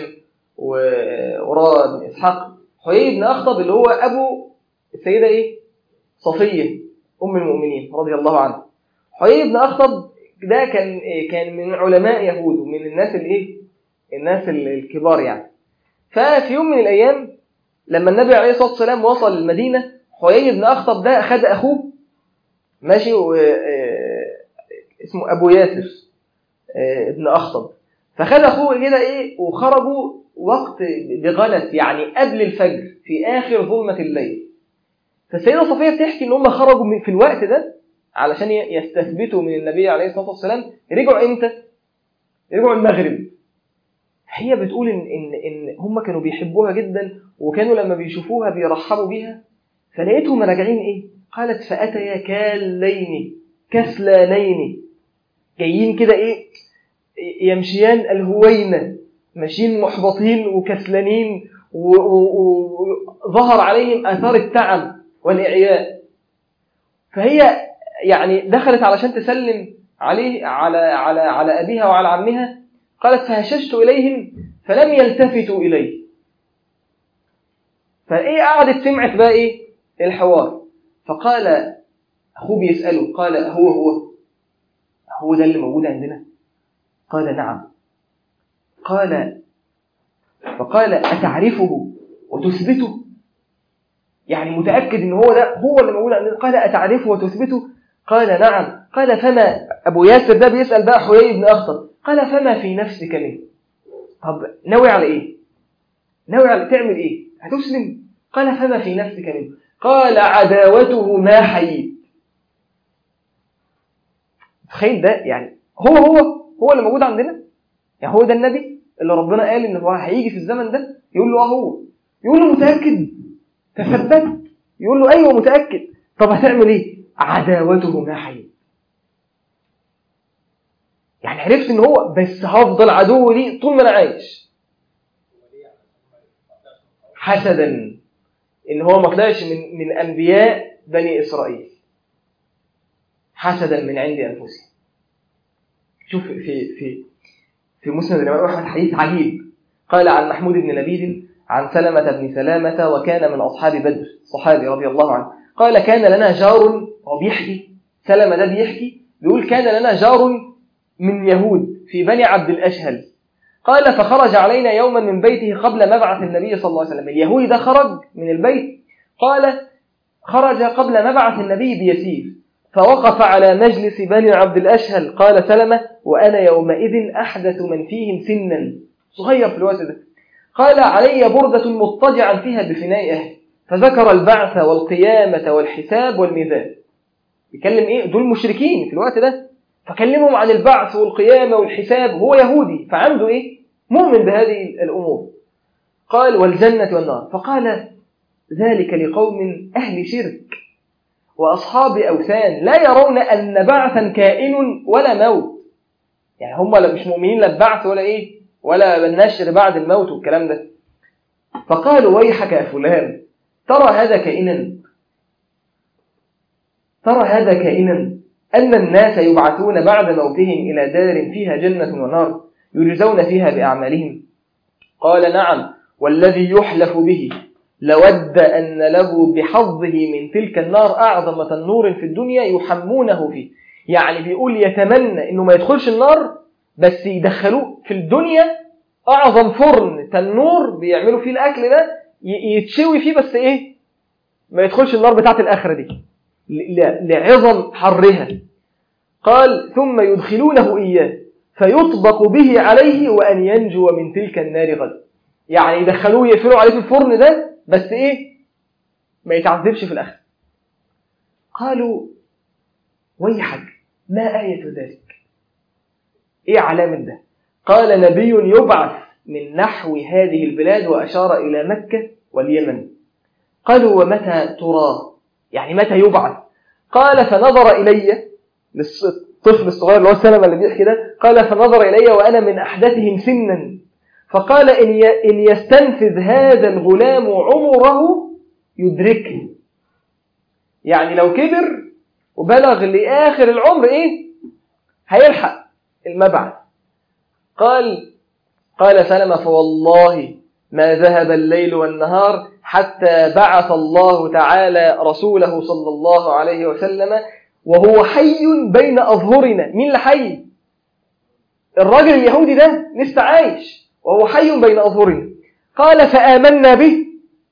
[SPEAKER 1] ووراء ابن إسحاق حيي بن أخطب اللي هو أبو السيدة إيه صفية أم المؤمنين رضي الله عنها حيي بن أخطب ده كان كان من علماء يهود ومن الناس الايه الناس الكبار يعني ففي يوم من الايام لما النبي عليه الصلاه والسلام وصل المدينه حيي بن اخطب ده اخذ اخوه ماشي و... آه، اسمه ابو ياسر آه، ابن اخطب فخد اخوه كده ايه وخرجوا وقت بغلس يعني قبل الفجر في اخر ظلمه الليل فالسيده صفيه بتحكي ان هم خرجوا من- في الوقت ده علشان ي- يستثبتوا من النبي عليه الصلاه والسلام رجعوا امتى؟ رجعوا المغرب هي بتقول ان ان ان هم كانوا بيحبوها جدا وكانوا لما بيشوفوها بيرحبوا بيها فلقيتهم راجعين ايه؟ قالت فاتيا كالين كسلانين جايين كده ايه؟ يمشيان الهوينه ماشيين محبطين وكسلانين و- و- وظهر عليهم اثار التعب والاعياء فهي يعني دخلت علشان تسلم عليه على على على ابيها وعلى عمها قالت فهششت اليهم فلم يلتفتوا الي فايه قعدت سمعت بقى ايه الحوار فقال اخوه بيساله قال هو هو هو ده اللي موجود عندنا قال نعم قال فقال اتعرفه وتثبته يعني متاكد ان هو ده هو اللي موجود عندنا قال اتعرفه وتثبته قال نعم قال فما ابو ياسر ده بيسال بقى حيي بن اخطب قال فما في نفسك منه طب ناوي على ايه ناوي على تعمل ايه هتسلم قال فما في نفسك منه قال عداوته ما حييت تخيل ده يعني هو هو هو اللي موجود عندنا يعني هو ده النبي اللي ربنا قال ان هو هيجي في الزمن ده يقول له اه هو يقول له متاكد تثبت يقول له ايوه متاكد طب هتعمل ايه عداوته ما حييت يعني عرفت ان هو بس هفضل عدو ليه طول ما انا عايش حسدا ان هو ما طلعش من من انبياء بني اسرائيل حسدا من عند انفسهم شوف في في في مسند الامام احمد حديث عجيب قال عن محمود بن لبيد عن سلمة بن سلامة وكان من أصحاب بدر صحابي رضي الله عنه قال كان لنا جار هو بيحكي سلمة ده بيحكي بيقول كان لنا جار من يهود في بني عبد الأشهل قال فخرج علينا يوما من بيته قبل مبعث النبي صلى الله عليه وسلم اليهودي ده خرج من البيت قال خرج قبل مبعث النبي بيسير فوقف على مجلس بني عبد الأشهل قال سلمة وأنا يومئذ أحدث من فيهم سنا صغير في الوقت ده قال علي بردة مضطجعا فيها بفناء أهلي فذكر البعث والقيامة والحساب والميزان يكلم إيه دول مشركين في الوقت ده فكلمهم عن البعث والقيامة والحساب هو يهودي فعنده إيه مؤمن بهذه الأمور قال والجنة والنار فقال ذلك لقوم أهل شرك وأصحاب أوثان لا يرون أن بعثا كائن ولا موت يعني هم لا- مش مؤمنين لا ببعث ولا إيه ولا بالنشر بعد الموت والكلام ده فقالوا ويحك يا فلان ترى هذا كائنا ترى هذا كائنا أن الناس يبعثون بعد موتهم إلى دار فيها جنة ونار يجزون فيها بأعمالهم قال نعم والذي يحلف به لود أن له بحظه من تلك النار أعظم تنور في الدنيا يحمونه فيه يعني بيقول يتمنى أنه ما يدخلش النار بس يدخلوه في الدنيا أعظم فرن تنور بيعملوا فيه الأكل ده يتشوي فيه بس إيه ما يدخلش النار بتاعت الآخرة دي لعظم حرها قال ثم يدخلونه إياه فيطبق به عليه وأن ينجو من تلك النار غدا يعني يدخلوه يقفلوا عليه في الفرن ده بس إيه ما يتعذبش في الآخر قالوا ويحك ما آية ذلك إيه علامة ده قال نبي يبعث من نحو هذه البلاد وأشار إلى مكة واليمن قالوا ومتى تراه يعني متى يبعث قال فنظر إلي للطفل الصغير اللي هو سلمة اللي بيحكي ده قال فنظر إلي وأنا من أحدثهم سنا فقال إن إن يستنفذ هذا الغلام عمره يدركه يعني لو كبر وبلغ لآخر العمر إيه هيلحق المبعث قال قال سلمة فوالله ما ذهب الليل والنهار حتى بعث الله تعالى رسوله صلى الله عليه وسلم وهو حي بين أظهرنا مين اللي حي؟ الراجل اليهودي ده لسه عايش وهو حي بين أظهرنا قال فآمنا به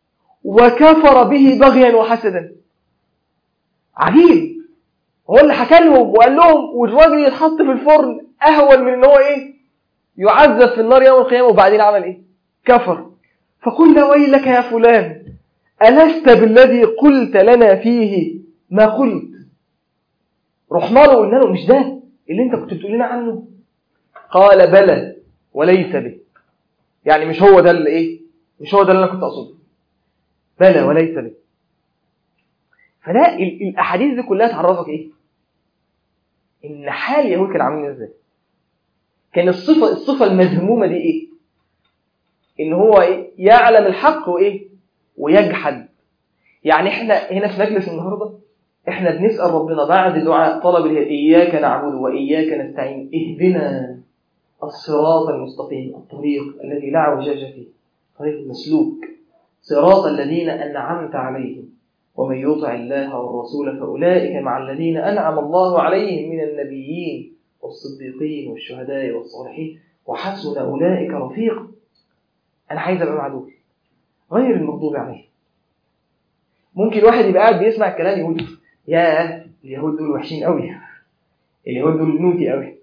[SPEAKER 1] وكفر به بغيا وحسدا عجيب هو اللي حكى لهم وقال لهم والراجل يتحط في الفرن أهون من ان هو إيه يعذب في النار يوم القيامة وبعدين عمل إيه كفر فقلنا ويلك يا فلان ألست بالذي قلت لنا فيه ما قلت رحنا له وقلنا له مش ده اللي انت كنت بتقول لنا عنه قال بلى وليس به يعني مش هو ده اللي ايه مش هو ده اللي انا كنت اقصده بلى وليس به فده الاحاديث دي كلها تعرفك ايه ان حال اليهود كان عاملين ازاي كان الصفه الصفه المذمومه دي ايه ان هو إيه؟ يعلم الحق وايه ويجحد يعني احنا هنا في مجلس النهارده احنا بنسال ربنا بعد دعاء طلب اياك نعبد واياك نستعين اهدنا الصراط المستقيم الطريق الذي لا اعوجاج فيه طريق المسلوك صراط الذين انعمت عليهم ومن يطع الله والرسول فاولئك مع الذين انعم الله عليهم من النبيين والصديقين والشهداء والصالحين وحسن اولئك رفيقا انا عايز ابقى مع دول غير المغضوب عليهم ممكن واحد يبقى قاعد بيسمع الكلام يقول يا اليهود دول وحشين قوي اليهود دول نوتي قوي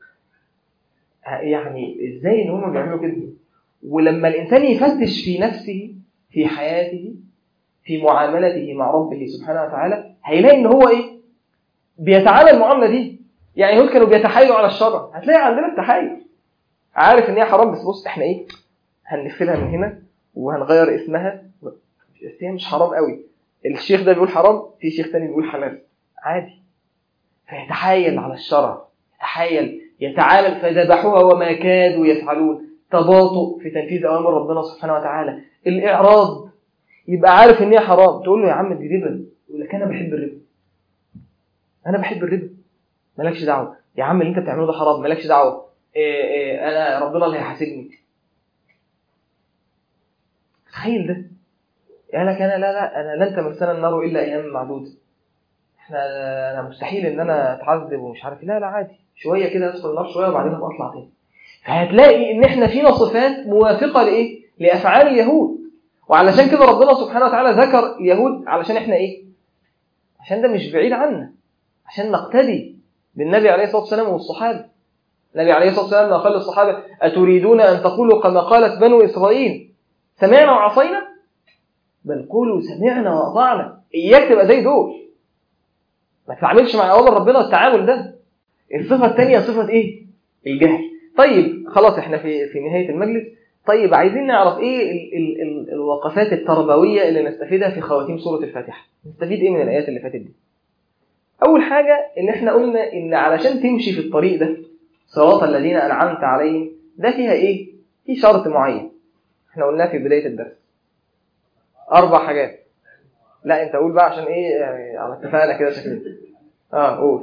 [SPEAKER 1] يعني ازاي ان هم بيعملوا كده ولما الانسان يفتش في نفسه في حياته في معاملته مع ربه سبحانه وتعالى هيلاقي ان هو ايه بيتعامل المعامله دي يعني اليهود كانوا بيتحايلوا على الشرع هتلاقي عندنا التحايل عارف ان هي حرام بس بص احنا ايه هنقفلها من هنا وهنغير اسمها بس هي مش حرام قوي الشيخ ده بيقول حرام في شيخ تاني بيقول حلال عادي فيتحايل على الشرع يتحايل يتعامل فذبحوها وما كادوا يفعلون تباطؤ في تنفيذ اوامر ربنا سبحانه وتعالى الاعراض يبقى عارف ان هي حرام تقول له يا عم دي ربا يقول لك انا بحب الربا انا بحب الربا مالكش دعوه يا عم اللي انت بتعمله ده حرام مالكش دعوه إيه إيه انا ربنا اللي هيحاسبني تخيل ده قال لك انا لا لا انا لن تمسنا النار الا ايام معدوده احنا انا مستحيل ان انا اتعذب ومش عارف لا لا عادي شويه كده ادخل النار شويه وبعدين ابقى اطلع تاني فهتلاقي ان احنا فينا صفات موافقه لايه لافعال اليهود وعلشان كده ربنا سبحانه وتعالى ذكر اليهود علشان احنا ايه عشان ده مش بعيد عنا عشان نقتدي بالنبي عليه الصلاه والسلام والصحابه النبي عليه الصلاه والسلام قال للصحابه اتريدون ان تقولوا كما قالت بنو اسرائيل سمعنا وعصينا بل قولوا سمعنا واطعنا اياك تبقى زي دول ما تتعاملش مع اوامر ربنا التعامل ده الصفه الثانيه صفه ايه الجهل طيب خلاص احنا في في نهايه المجلس طيب عايزين نعرف ايه ال ال ال الوقفات التربويه اللي نستفيدها في خواتيم سوره الفاتحه نستفيد ايه من الايات اللي فاتت دي اول حاجه ان احنا قلنا ان علشان تمشي في الطريق ده صراط الذين انعمت عليهم ده فيها ايه في شرط معين احنا قلناه في بدايه الدرس اربع حاجات لا انت قول بقى عشان ايه يعني على اتفاقنا كده شكلنا اه قول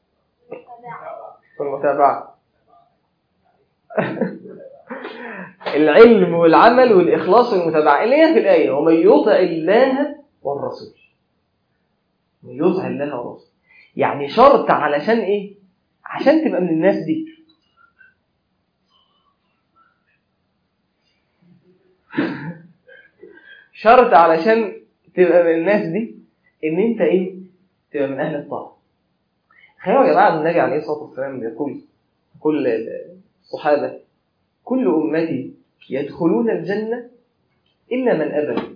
[SPEAKER 1] والمتابعة العلم والعمل والإخلاص والمتابعة اللي هي في الآية ومن يطع الله والرسول من يطع الله والرسول يعني شرط علشان إيه؟ عشان تبقى من الناس دي شرط علشان تبقى من الناس دي ان انت ايه تبقى من اهل الطاعه تخيلوا يا جماعه النبي عليه الصلاه والسلام يقول كل الصحابه كل امتي يدخلون الجنه الا من ابى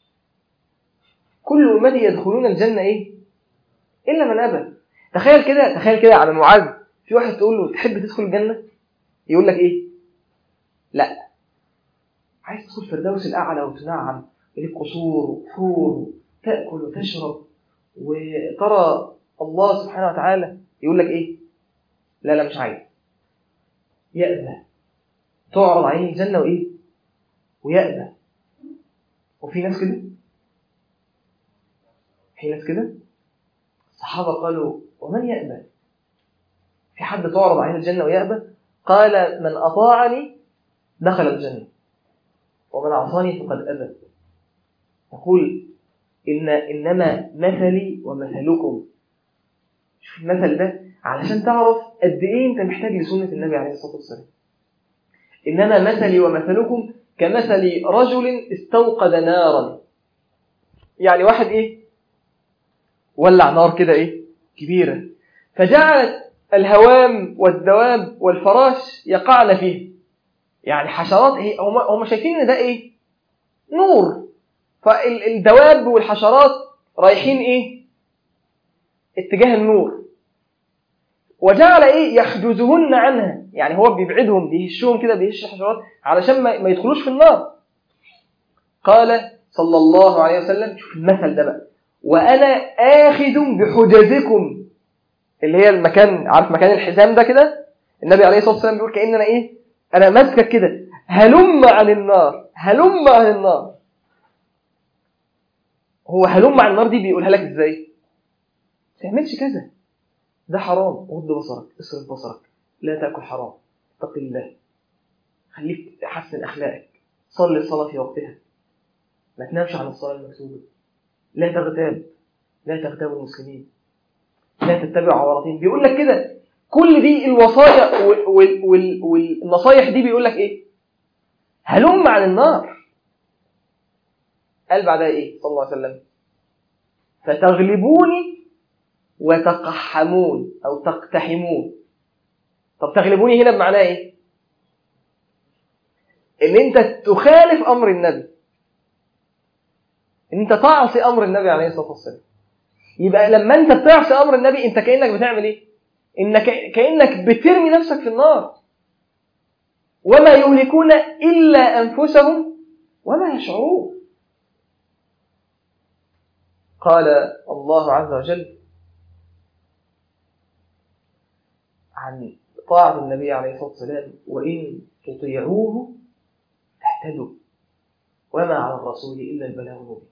[SPEAKER 1] كل امتي يدخلون الجنه ايه الا من ابى تخيل كده تخيل كده على معاذ في واحد تقول له تحب تدخل الجنه يقول لك ايه لا عايز تدخل الفردوس الاعلى وتنعم ليك قصور وحور تاكل وتشرب وترى الله سبحانه وتعالى يقول لك ايه لا لا مش عايز يأبى تعرض عليه الجنة وإيه ويأبى وفي ناس كده في ناس كده الصحابة قالوا ومن يأبى في حد تعرض عليه الجنة ويأبى قال من أطاعني دخل الجنة ومن عصاني فقد أبى يقول إن إنما مثلي ومثلكم شوف المثل ده علشان تعرف قد إيه أنت محتاج لسنة النبي عليه الصلاة والسلام إنما مثلي ومثلكم كمثل رجل استوقد نارا يعني واحد إيه ولع نار كده إيه كبيرة فجعلت الهوام والدواب والفراش يقعن فيه يعني حشرات إيه هم هم شايفين إن ده إيه نور فالدواب والحشرات رايحين إيه اتجاه النور وجعل ايه يحجزهن عنها يعني هو بيبعدهم بيهشهم كده بيهش الحشرات علشان ما ما يدخلوش في النار قال صلى الله عليه وسلم شوف المثل ده بقى وانا اخذ بحجزكم اللي هي المكان عارف مكان الحزام ده كده النبي عليه الصلاه والسلام بيقول كان انا ايه انا ماسكك كده هلم عن النار هلم عن النار هو هلم عن النار دي بيقولها لك ازاي ما تعملش كذا ده حرام غض بصرك اصرف بصرك لا تاكل حرام اتق الله خليك تحسن اخلاقك صلي الصلاه في وقتها ما تنامش عن الصلاه المكتوبه لا تغتاب لا تغتاب المسلمين لا تتبع عوراتهم بيقول لك كده كل دي الوصايا وال وال وال والنصايح دي بيقول لك ايه هلم عن النار قال بعدها ايه صلى الله عليه وسلم فتغلبوني وتقحمون أو تقتحمون طب تغلبوني هنا بمعنى إيه؟ إن أنت تخالف أمر النبي إن أنت تعصي أمر النبي عليه الصلاة والسلام يبقى لما أنت بتعصي أمر النبي أنت كأنك بتعمل إيه؟ إنك كأنك بترمي نفسك في النار وما يهلكون إلا أنفسهم وما يشعرون قال الله عز وجل عن طاعة النبي عليه الصلاة والسلام وإن تطيعوه تهتدوا وما على الرسول إلا البلاغ المبين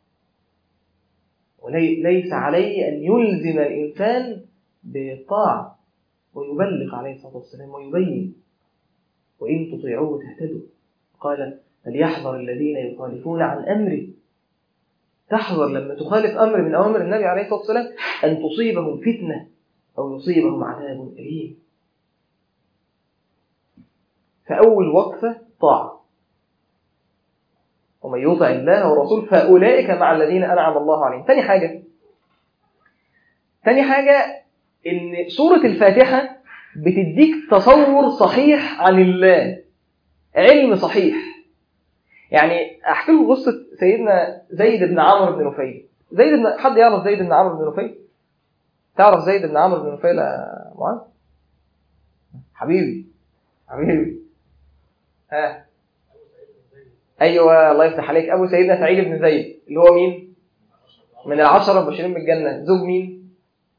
[SPEAKER 1] وليس عليه أن يلزم الإنسان بالطاعة ويبلغ عليه الصلاة والسلام ويبين وإن تطيعوه تهتدوا قال فليحذر الذين يخالفون عن أمره تحذر لما تخالف أمر من أوامر النبي عليه الصلاة والسلام أن تصيبهم فتنة أو يصيبهم عذاب أليم فأول وقفة طاعة ومن يطع الله ورسوله فأولئك مع الذين أنعم الله عليهم ثاني حاجة ثاني حاجة إن سورة الفاتحة بتديك تصور صحيح عن الله علم صحيح يعني أحكي لكم قصة سيدنا زيد بن عمرو بن نفيل زيد بن حد يعرف زيد بن عمرو بن نفيل تعرف زيد بن عمرو بن نفيل يا معاذ حبيبي حبيبي ها ايوه الله يفتح عليك ابو سيدنا سعيد بن زيد اللي هو مين من العشره المبشرين بالجنه زوج مين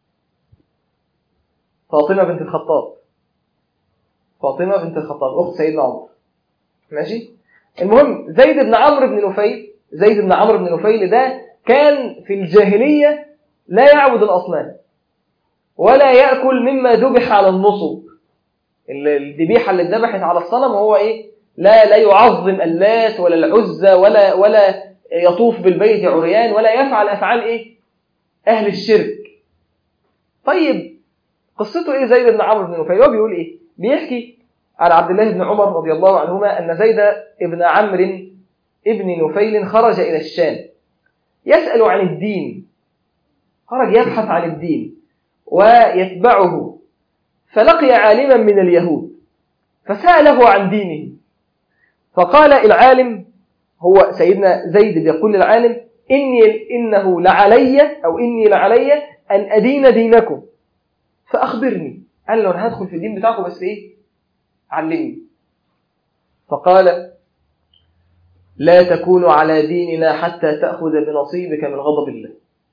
[SPEAKER 1] فاطمه بنت الخطاب فاطمه بنت الخطاب اخت سيدنا عمر ماشي المهم زيد بن عمرو بن نفيل زيد بن عمرو بن نفيل ده كان في الجاهليه لا يعبد الاصنام ولا ياكل مما ذبح على النصب الذبيحه اللي اتذبحت على الصنم وهو ايه لا لا يعظم اللات ولا العزى ولا ولا يطوف بالبيت عريان ولا يفعل افعال ايه اهل الشرك طيب قصته ايه زيد بن عمرو بن نفيل هو بيقول ايه بيحكي عن عبد الله بن عمر رضي الله عنهما ان زيد بن عمرو ابن نفيل خرج الى الشام يسال عن الدين خرج يبحث عن الدين ويتبعه فلقي عالما من اليهود فسأله عن دينه فقال العالم هو سيدنا زيد يقول للعالم إني إنه لعلي أو إني لعلي أن أدين دينكم فأخبرني قال له أنا هدخل في الدين بتاعكم بس إيه علمني فقال لا تكون على ديننا حتى تأخذ بنصيبك من غضب الله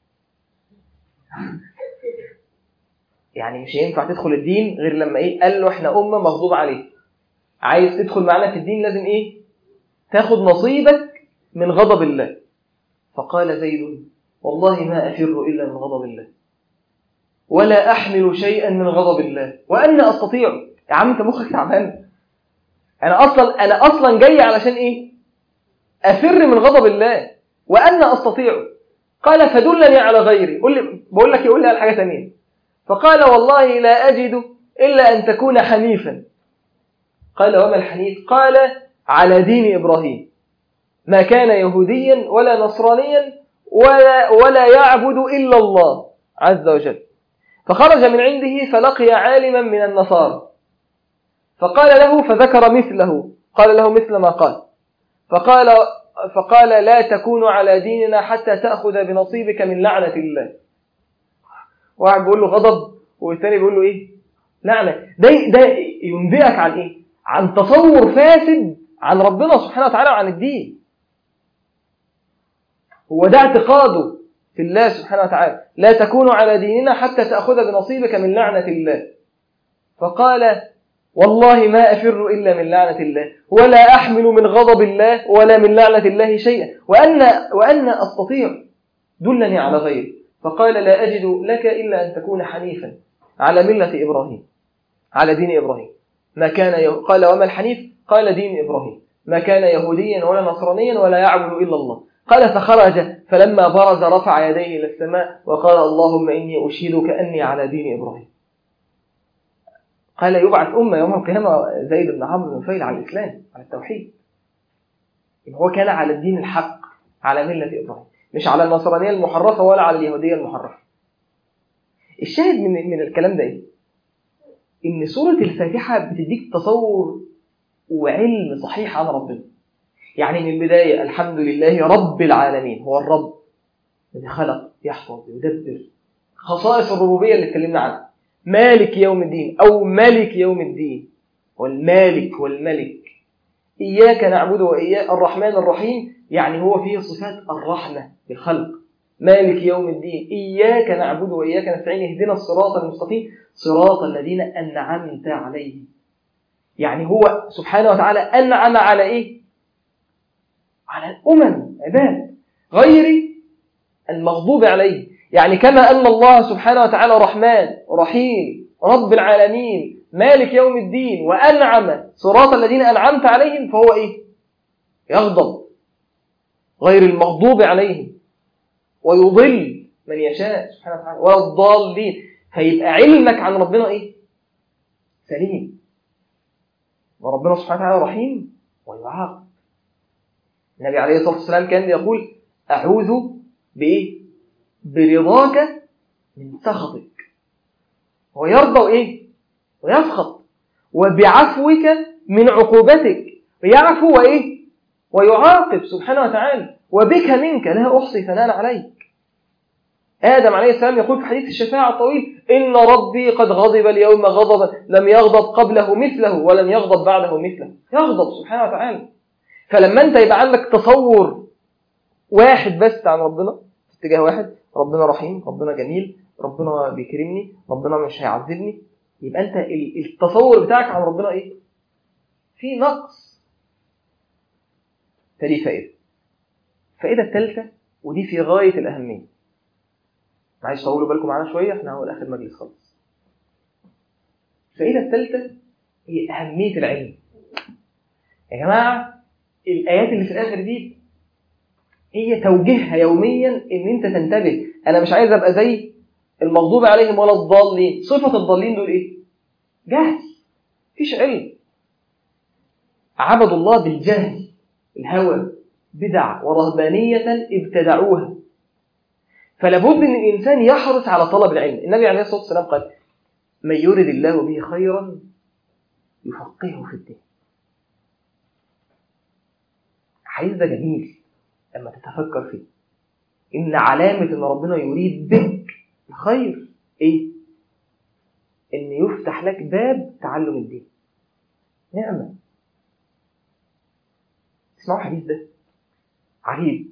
[SPEAKER 1] يعني مش هينفع تدخل الدين غير لما ايه قال له احنا امه مغضوب عليه عايز تدخل معانا في الدين لازم ايه تاخد نصيبك من غضب الله فقال زيد والله ما افر الا من غضب الله ولا احمل شيئا من غضب الله وانا استطيع يا عم انت مخك تعبان انا اصلا انا اصلا جاي علشان ايه افر من غضب الله وانا استطيع قال فدلني على غيري قول لي بقول لك يقول لي على حاجه ثانيه فقال والله لا أجد إلا أن تكون حنيفا قال وما الحنيف قال على دين إبراهيم ما كان يهوديا ولا نصرانيا ولا, ولا يعبد إلا الله عز وجل فخرج من عنده فلقي عالما من النصارى فقال له فذكر مثله قال له مثل ما قال فقال فقال لا تكون على ديننا حتى تأخذ بنصيبك من لعنة الله واحد بيقول له غضب والثاني بيقول له ايه لعنه ده ده ينبئك عن ايه عن تصور فاسد عن ربنا سبحانه وتعالى وعن الدين هو ده اعتقاده في الله سبحانه وتعالى لا تكون على ديننا حتى تأخذ بنصيبك من لعنة الله فقال والله ما أفر إلا من لعنة الله ولا أحمل من غضب الله ولا من لعنة الله شيئا وأن, وأن أستطيع دلني على غيره فقال لا أجد لك إلا أن تكون حنيفا على ملة إبراهيم على دين إبراهيم ما كان يه... قال وما الحنيف قال دين إبراهيم ما كان يهوديا ولا نصرانيا ولا يعبد إلا الله قال فخرج فلما برز رفع يديه إلى السماء وقال اللهم إني أشهدك أني على دين إبراهيم قال يبعث أمة يوم القيامة زيد بن عمرو بن نفيل على الإسلام على التوحيد هو كان على الدين الحق على ملة إبراهيم مش على النصرانية المحرفة ولا على اليهودية المحرفة الشاهد من من الكلام ده ايه؟ إن سورة الفاتحة بتديك تصور وعلم صحيح عن ربنا يعني من البداية الحمد لله رب العالمين هو الرب الذي خلق يحفظ يدبر خصائص الربوبية اللي اتكلمنا عنها مالك يوم الدين أو ملك يوم الدين والمالك والملك إياك نعبد وإياك الرحمن الرحيم يعني هو فيه صفات الرحمة بالخلق مالك يوم الدين إياك نعبد وإياك نستعين اهدنا الصراط المستقيم صراط الذين أنعمت عليهم يعني هو سبحانه وتعالى أنعم على إيه؟ على الأمم عباد غير المغضوب عليه يعني كما أن الله سبحانه وتعالى رحمن رحيم رب العالمين مالك يوم الدين وأنعم صراط الذين أنعمت عليهم فهو إيه؟ يغضب غير المغضوب عليهم ويضل من يشاء سبحانه وتعالى ولا الضالين فيبقى علمك عن ربنا إيه؟ سليم وربنا سبحانه وتعالى رحيم ويعاقب النبي عليه الصلاة والسلام كان يقول أعوذ بإيه؟ برضاك من سخطك ويرضى إيه؟ ويسخط وبعفوك من عقوبتك يعفو وإيه؟ ويعاقب سبحانه وتعالى وبك منك لا أحصي ثناء عليك آدم عليه السلام يقول في حديث الشفاعة الطويل إن ربي قد غضب اليوم غضبا لم يغضب قبله مثله ولم يغضب بعده مثله يغضب سبحانه وتعالى فلما أنت يبقى عندك تصور واحد بس عن ربنا في اتجاه واحد ربنا رحيم ربنا جميل ربنا بيكرمني ربنا مش هيعذبني يبقى أنت التصور بتاعك عن ربنا إيه؟ في نقص فدي فائدة الفائدة الثالثة ودي في غاية الأهمية معلش طولوا بالكم معانا شوية احنا هو آخر مجلس خالص الفائدة الثالثة هي أهمية العلم يا جماعة الآيات اللي في الآخر دي هي توجيهها يوميا إن أنت تنتبه أنا مش عايز أبقى زي المغضوب عليهم ولا الضالين صفة الضالين دول إيه؟ جهل مفيش علم عبدوا الله بالجهل الهوى بدع ورهبانية ابتدعوها فلابد ان الانسان يحرص على طلب العلم النبي عليه الصلاه والسلام قال من يرد الله به خيرا يفقهه في الدين حديث ده جميل لما تتفكر فيه ان علامه ان ربنا يريد بك الخير ايه ان يفتح لك باب تعلم الدين نعمه اسمعوا الحديث ده عجيب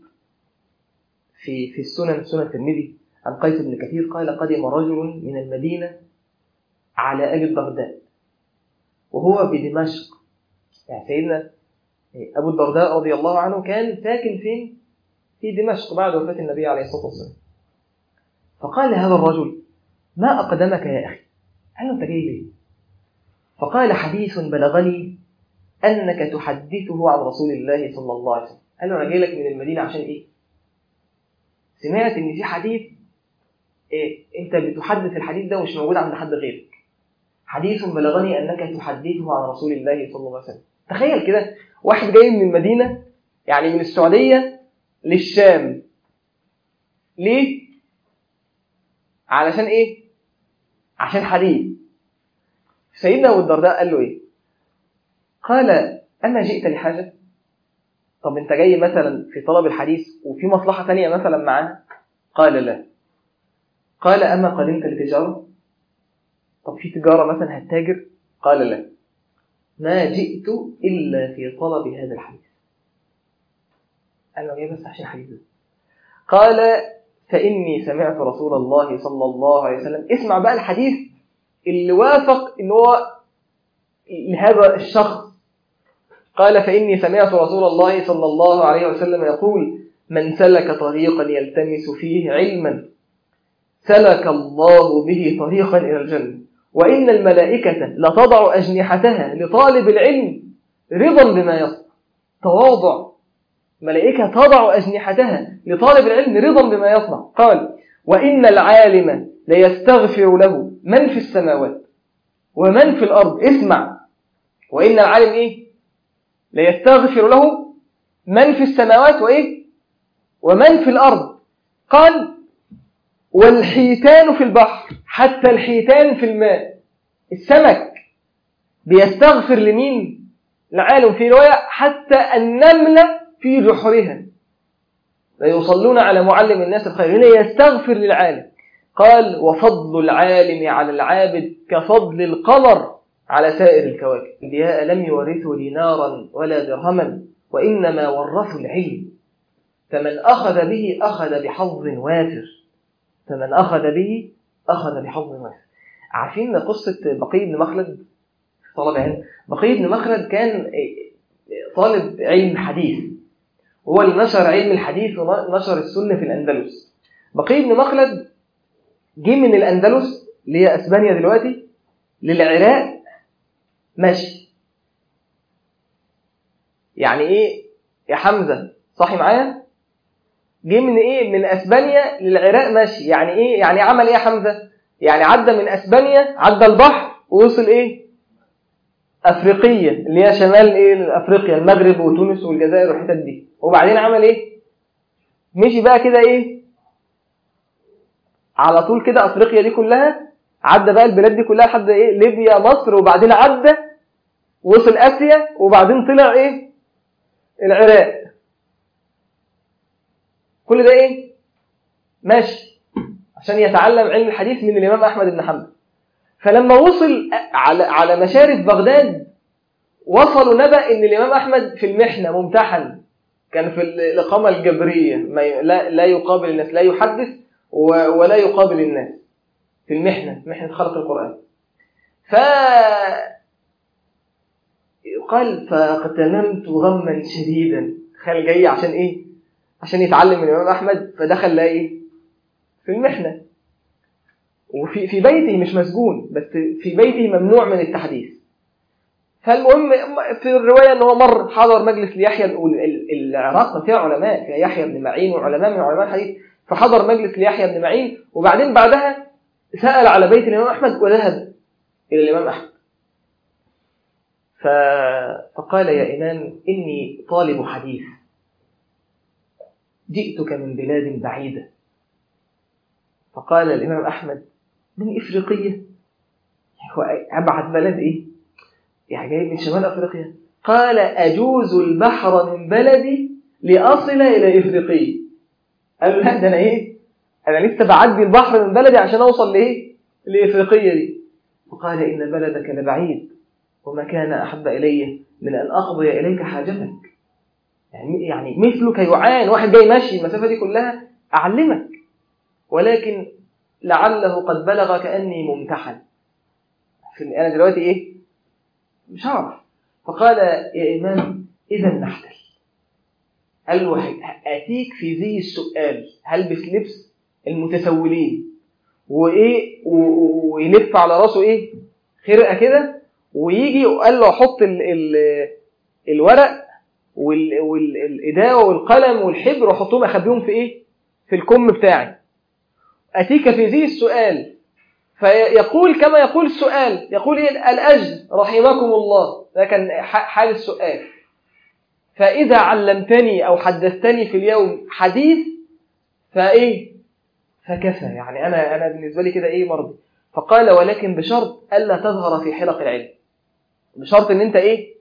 [SPEAKER 1] في في السنن سنن الترمذي عن قيس بن كثير قال قدم رجل من المدينة على أبي الدرداء وهو بدمشق يعني سيدنا أبو الدرداء رضي الله عنه كان ساكن فين؟ في دمشق بعد وفاة النبي عليه الصلاة والسلام فقال هذا الرجل ما أقدمك يا أخي؟ قال له أنت جاي ليه؟ فقال حديث بلغني أنك تحدثه عن رسول الله صلى الله عليه وسلم قال له أنا جاي لك من المدينة عشان إيه؟ سمعت إن في حديث إيه؟ أنت بتحدث الحديث ده ومش موجود عند حد غيرك حديث بلغني أنك تحدثه عن رسول الله صلى الله عليه وسلم تخيل كده واحد جاي من المدينة يعني من السعودية للشام ليه؟ علشان إيه؟ عشان حديث سيدنا أبو الدرداء قال له إيه؟ قال أما جئت لحاجة؟ طب أنت جاي مثلا في طلب الحديث وفي مصلحة ثانية مثلا معاها؟ قال لا قال أما قدمت لتجارة؟ طب في تجارة مثلا هتتاجر؟ قال لا ما جئت إلا في طلب هذا الحديث قال له جاي بس عشان الحديث ده قال فإني سمعت رسول الله صلى الله عليه وسلم اسمع بقى الحديث اللي وافق إن هو لهذا الشخص قال فإني سمعت رسول الله صلى الله عليه وسلم يقول من سلك طريقا يلتمس فيه علما سلك الله به طريقا إلى الجنة وإن الملائكة لتضع أجنحتها لطالب العلم رضا بما يصنع تواضع ملائكة تضع أجنحتها لطالب العلم رضا بما يصنع قال وإن العالم ليستغفر له من في السماوات ومن في الأرض اسمع وإن العالم إيه ليستغفر له من في السماوات وإيه ومن في الأرض قال والحيتان في البحر حتى الحيتان في الماء السمك بيستغفر لمين العالم في رواية حتى النملة في جحرها لا يصلون على معلم الناس الخير هنا يستغفر للعالم قال وفضل العالم على العابد كفضل القمر على سائر الكواكب الأنبياء لم يورثوا دينارا ولا درهما وإنما ورثوا العلم فمن أخذ به أخذ بحظ وافر فمن أخذ به أخذ بحظ وافر عارفين قصة بقي بن مخلد طلب علم بقي بن مخلد كان طالب علم حديث هو اللي نشر علم الحديث ونشر السنة في الأندلس بقي بن مخلد جه من الأندلس اللي هي أسبانيا دلوقتي للعراق ماشي يعني إيه يا حمزة صاحي معايا جه من إيه من أسبانيا للعراق ماشي يعني إيه يعني عمل إيه يا حمزة يعني عدى من أسبانيا عدى البحر ووصل إيه أفريقية اللي هي شمال إيه أفريقيا المغرب وتونس والجزائر والحتت دي وبعدين عمل إيه مشي بقى كده إيه على طول كده افريقيا دي كلها عدى بقى البلاد دي كلها لحد ايه ليبيا مصر وبعدين عدى وصل اسيا وبعدين طلع ايه العراق كل ده ايه ماشي عشان يتعلم علم الحديث من الامام احمد بن حنبل فلما وصل على على مشارف بغداد وصلوا نبأ ان الامام احمد في المحنه ممتحن كان في الاقامه الجبريه ما لا لا يقابل الناس لا يحدث ولا يقابل الناس في المحنة محنة خلق القرآن ف قال فاغتنمت غما شديدا تخيل جاي عشان ايه عشان يتعلم من الامام احمد فدخل لا ايه في المحنه وفي في بيته مش مسجون بس في بيته ممنوع من التحديث فالمهم في الرواية أنه هو مر حضر مجلس ليحيى العراق فيها علماء فيها يحيى بن معين وعلماء من علماء الحديث فحضر مجلس ليحيى بن معين وبعدين بعدها سأل على بيت الإمام أحمد وذهب إلى الإمام أحمد فقال يا إمام إني طالب حديث جئتك من بلاد بعيدة فقال الإمام أحمد من إفريقية هو أبعد بلد إيه يعني جاي من شمال أفريقيا قال أجوز البحر من بلدي لأصل إلى إفريقيا قال له لا ده أنا إيه أنا لسه بعدي البحر من بلدي عشان أوصل لإيه لإفريقيا دي فقال إن بلدك لبعيد وما كان أحب إلي من أن أقضي إليك حاجتك يعني يعني مثلك يعان واحد جاي ماشي المسافة دي كلها أعلمك ولكن لعله قد بلغ كأني ممتحن أنا دلوقتي إيه مش هعرف فقال يا إمام إذا نحتل قال له أتيك في زي السؤال هلبس لبس المتسولين وإيه ويلف على راسه إيه خرقة كده ويجي وقال له حط ال ال الورق والإداوة والقلم والحبر وحطهم أخبيهم في إيه في الكم بتاعي أتيك في ذي السؤال فيقول كما يقول السؤال يقول إيه الأجر رحمكم الله ده كان حال السؤال فإذا علمتني أو حدثتني في اليوم حديث فإيه فكفى يعني أنا أنا بالنسبة لي كده إيه مرضي فقال ولكن بشرط ألا تظهر في حلق العلم بشرط إن أنت إيه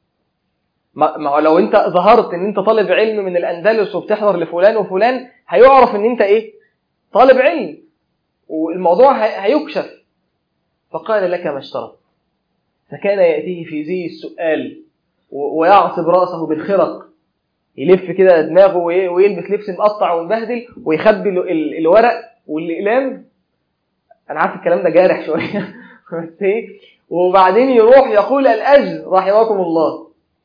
[SPEAKER 1] ما هو لو أنت ظهرت إن أنت طالب علم من الأندلس وبتحضر لفلان وفلان هيعرف إن أنت إيه طالب علم والموضوع هيكشف فقال لك ما اشترط فكان يأتيه في زي السؤال ويعصب رأسه بالخرق يلف كده دماغه ويلبس لبس مقطع ومبهدل ويخبي الورق والإقلام أنا عارف الكلام ده جارح شوية بس إيه وبعدين يروح يقول الأجر رحمكم الله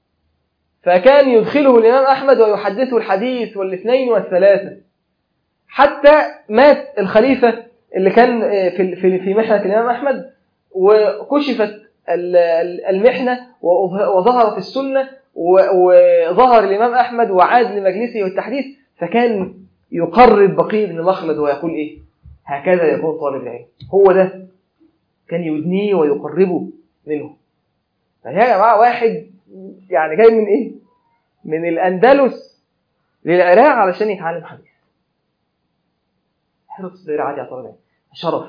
[SPEAKER 1] فكان يدخله الإمام أحمد ويحدثه الحديث والاثنين والثلاثة حتى مات الخليفة اللي كان في في في محنة الإمام أحمد وكشفت المحنة وظهرت السنة وظهر الإمام أحمد وعاد لمجلسه والتحديث فكان يقرب بقي بن مخلد ويقول إيه هكذا يكون طالب العلم هو ده كان يدنيه ويقربه منه يا جماعة واحد يعني جاي من إيه من الأندلس للعراق علشان يتعلم حديث حرص غير عادي على طالب العلم شرف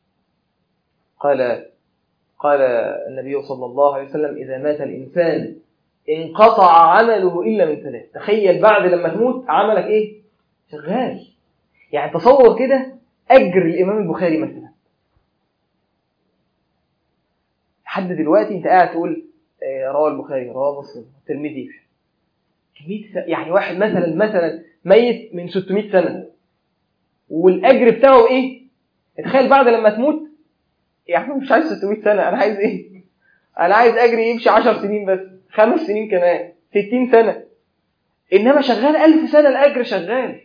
[SPEAKER 1] قال قال النبي صلى الله عليه وسلم إذا مات الإنسان انقطع عمله إلا من ثلاث تخيل بعد لما تموت عملك إيه شغال يعني تصور كده أجر الإمام البخاري مثلا لحد دلوقتي أنت قاعد تقول رواه البخاري رواه مسلم الترمذي يعني واحد مثلا مثلا ميت من 600 سنة والأجر بتاعه إيه تخيل بعد لما تموت يعني مش عايز 600 سنة أنا عايز إيه أنا عايز أجري يمشي 10 سنين بس خمس سنين كمان 60 سنة إنما شغال ألف سنة الأجر شغال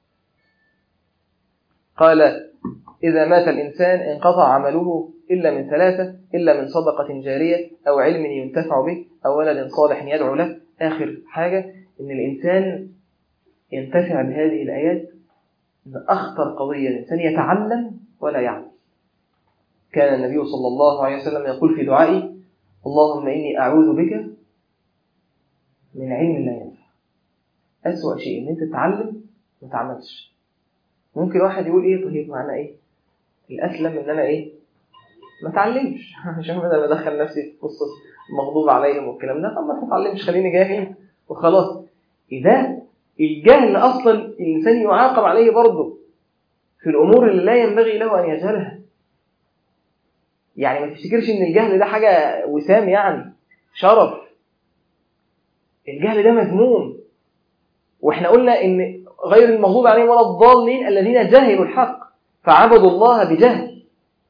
[SPEAKER 1] قال إذا مات الإنسان انقطع عمله إلا من ثلاثة إلا من صدقة جارية أو علم ينتفع به أو ولد صالح يدعو له آخر حاجة إن الإنسان ينتفع بهذه الآيات إن أخطر قضية الإنسان يتعلم ولا يعمل كان النبي صلى الله عليه وسلم يقول في دعائي اللهم إني أعوذ بك من علم لا ينفع أسوأ شيء إن أنت تتعلم ما تعملش ممكن واحد يقول إيه طيب معنى إيه الأسلم إن أنا إيه ما تعلمش عشان بدل ما أدخل نفسي في قصة مغضوب عليهم والكلام ده طب ما تتعلمش خليني جاهل وخلاص إذا الجهل أصلا الإنسان يعاقب عليه برضه في الأمور اللي لا ينبغي له أن يجهلها يعني ما تفتكرش إن الجهل ده حاجة وسام يعني شرف الجهل ده مذموم واحنا قلنا ان غير المغضوب عليهم ولا الضالين الذين جهلوا الحق فعبدوا الله بجهل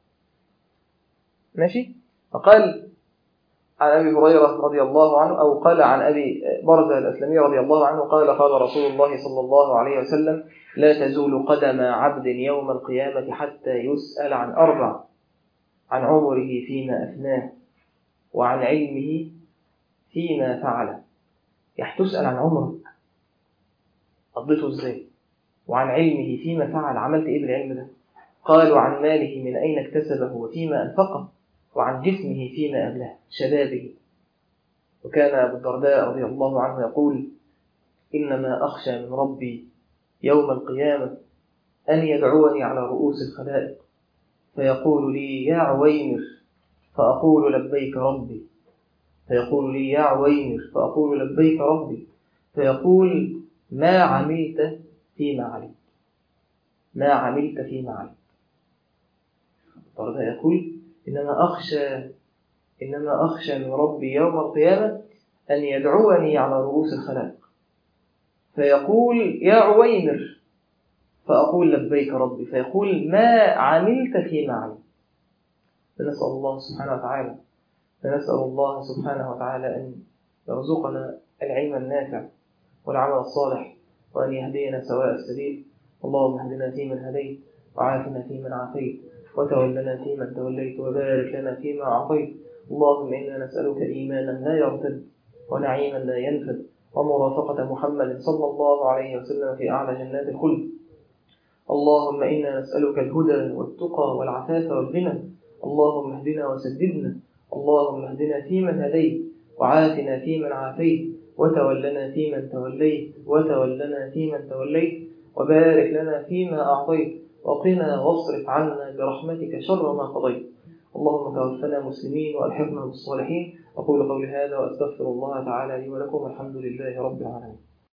[SPEAKER 1] ماشي فقال عن ابي هريره رضي الله عنه او قال عن ابي برزه الاسلمي رضي الله عنه قال قال رسول الله صلى الله عليه وسلم لا تزول قدم عبد يوم القيامه حتى يسال عن اربع عن عمره فيما افناه وعن علمه فيما فعل يعني تسأل عن عمرك قضيته ازاي وعن علمه فيما فعل عملت ايه بالعلم ده قال وعن ماله من أين اكتسبه وفيما أنفقه وعن جسمه فيما أبلاه شبابه وكان أبو الدرداء رضي الله عنه يقول إنما أخشى من ربي يوم القيامة أن يدعوني على رؤوس الخلائق فيقول لي يا عويمر فأقول لبيك ربي فيقول لي يا عويمر فأقول لبيك ربي فيقول ما عملت فيما علمت ما عملت فيما علمت الدرداء يقول إنما أخشى إنما أخشى من ربي يوم القيامة أن يدعوني على رؤوس الخلائق فيقول يا عويمر فأقول لبيك ربي فيقول ما عملت فيما علمت فنسأل الله سبحانه وتعالى فنسأل الله سبحانه وتعالى أن يرزقنا العلم النافع والعمل الصالح وأن يهدينا سواء السبيل اللهم اهدنا فيمن هديت وعافنا فيمن عافيت وتولنا فيمن توليت وبارك لنا فيما أعطيت اللهم إنا نسألك إيمانا لا يرتد ونعيما لا ينفد ومرافقة محمد صلى الله عليه وسلم في أعلى جنات الخلد اللهم إنا نسألك الهدى والتقى والعفاف والغنى اللهم اهدنا وسددنا اللهم اهدنا فيمن هديت وعافنا فيمن عافيت وتولنا فيمن توليت وتولنا فيمن توليت وبارك لنا فيما أعطيت وقنا واصرف عنا برحمتك شر ما قضيت اللهم توفنا مسلمين والحقنا بالصالحين أقول قولي هذا وأستغفر الله تعالى لي ولكم والحمد لله رب العالمين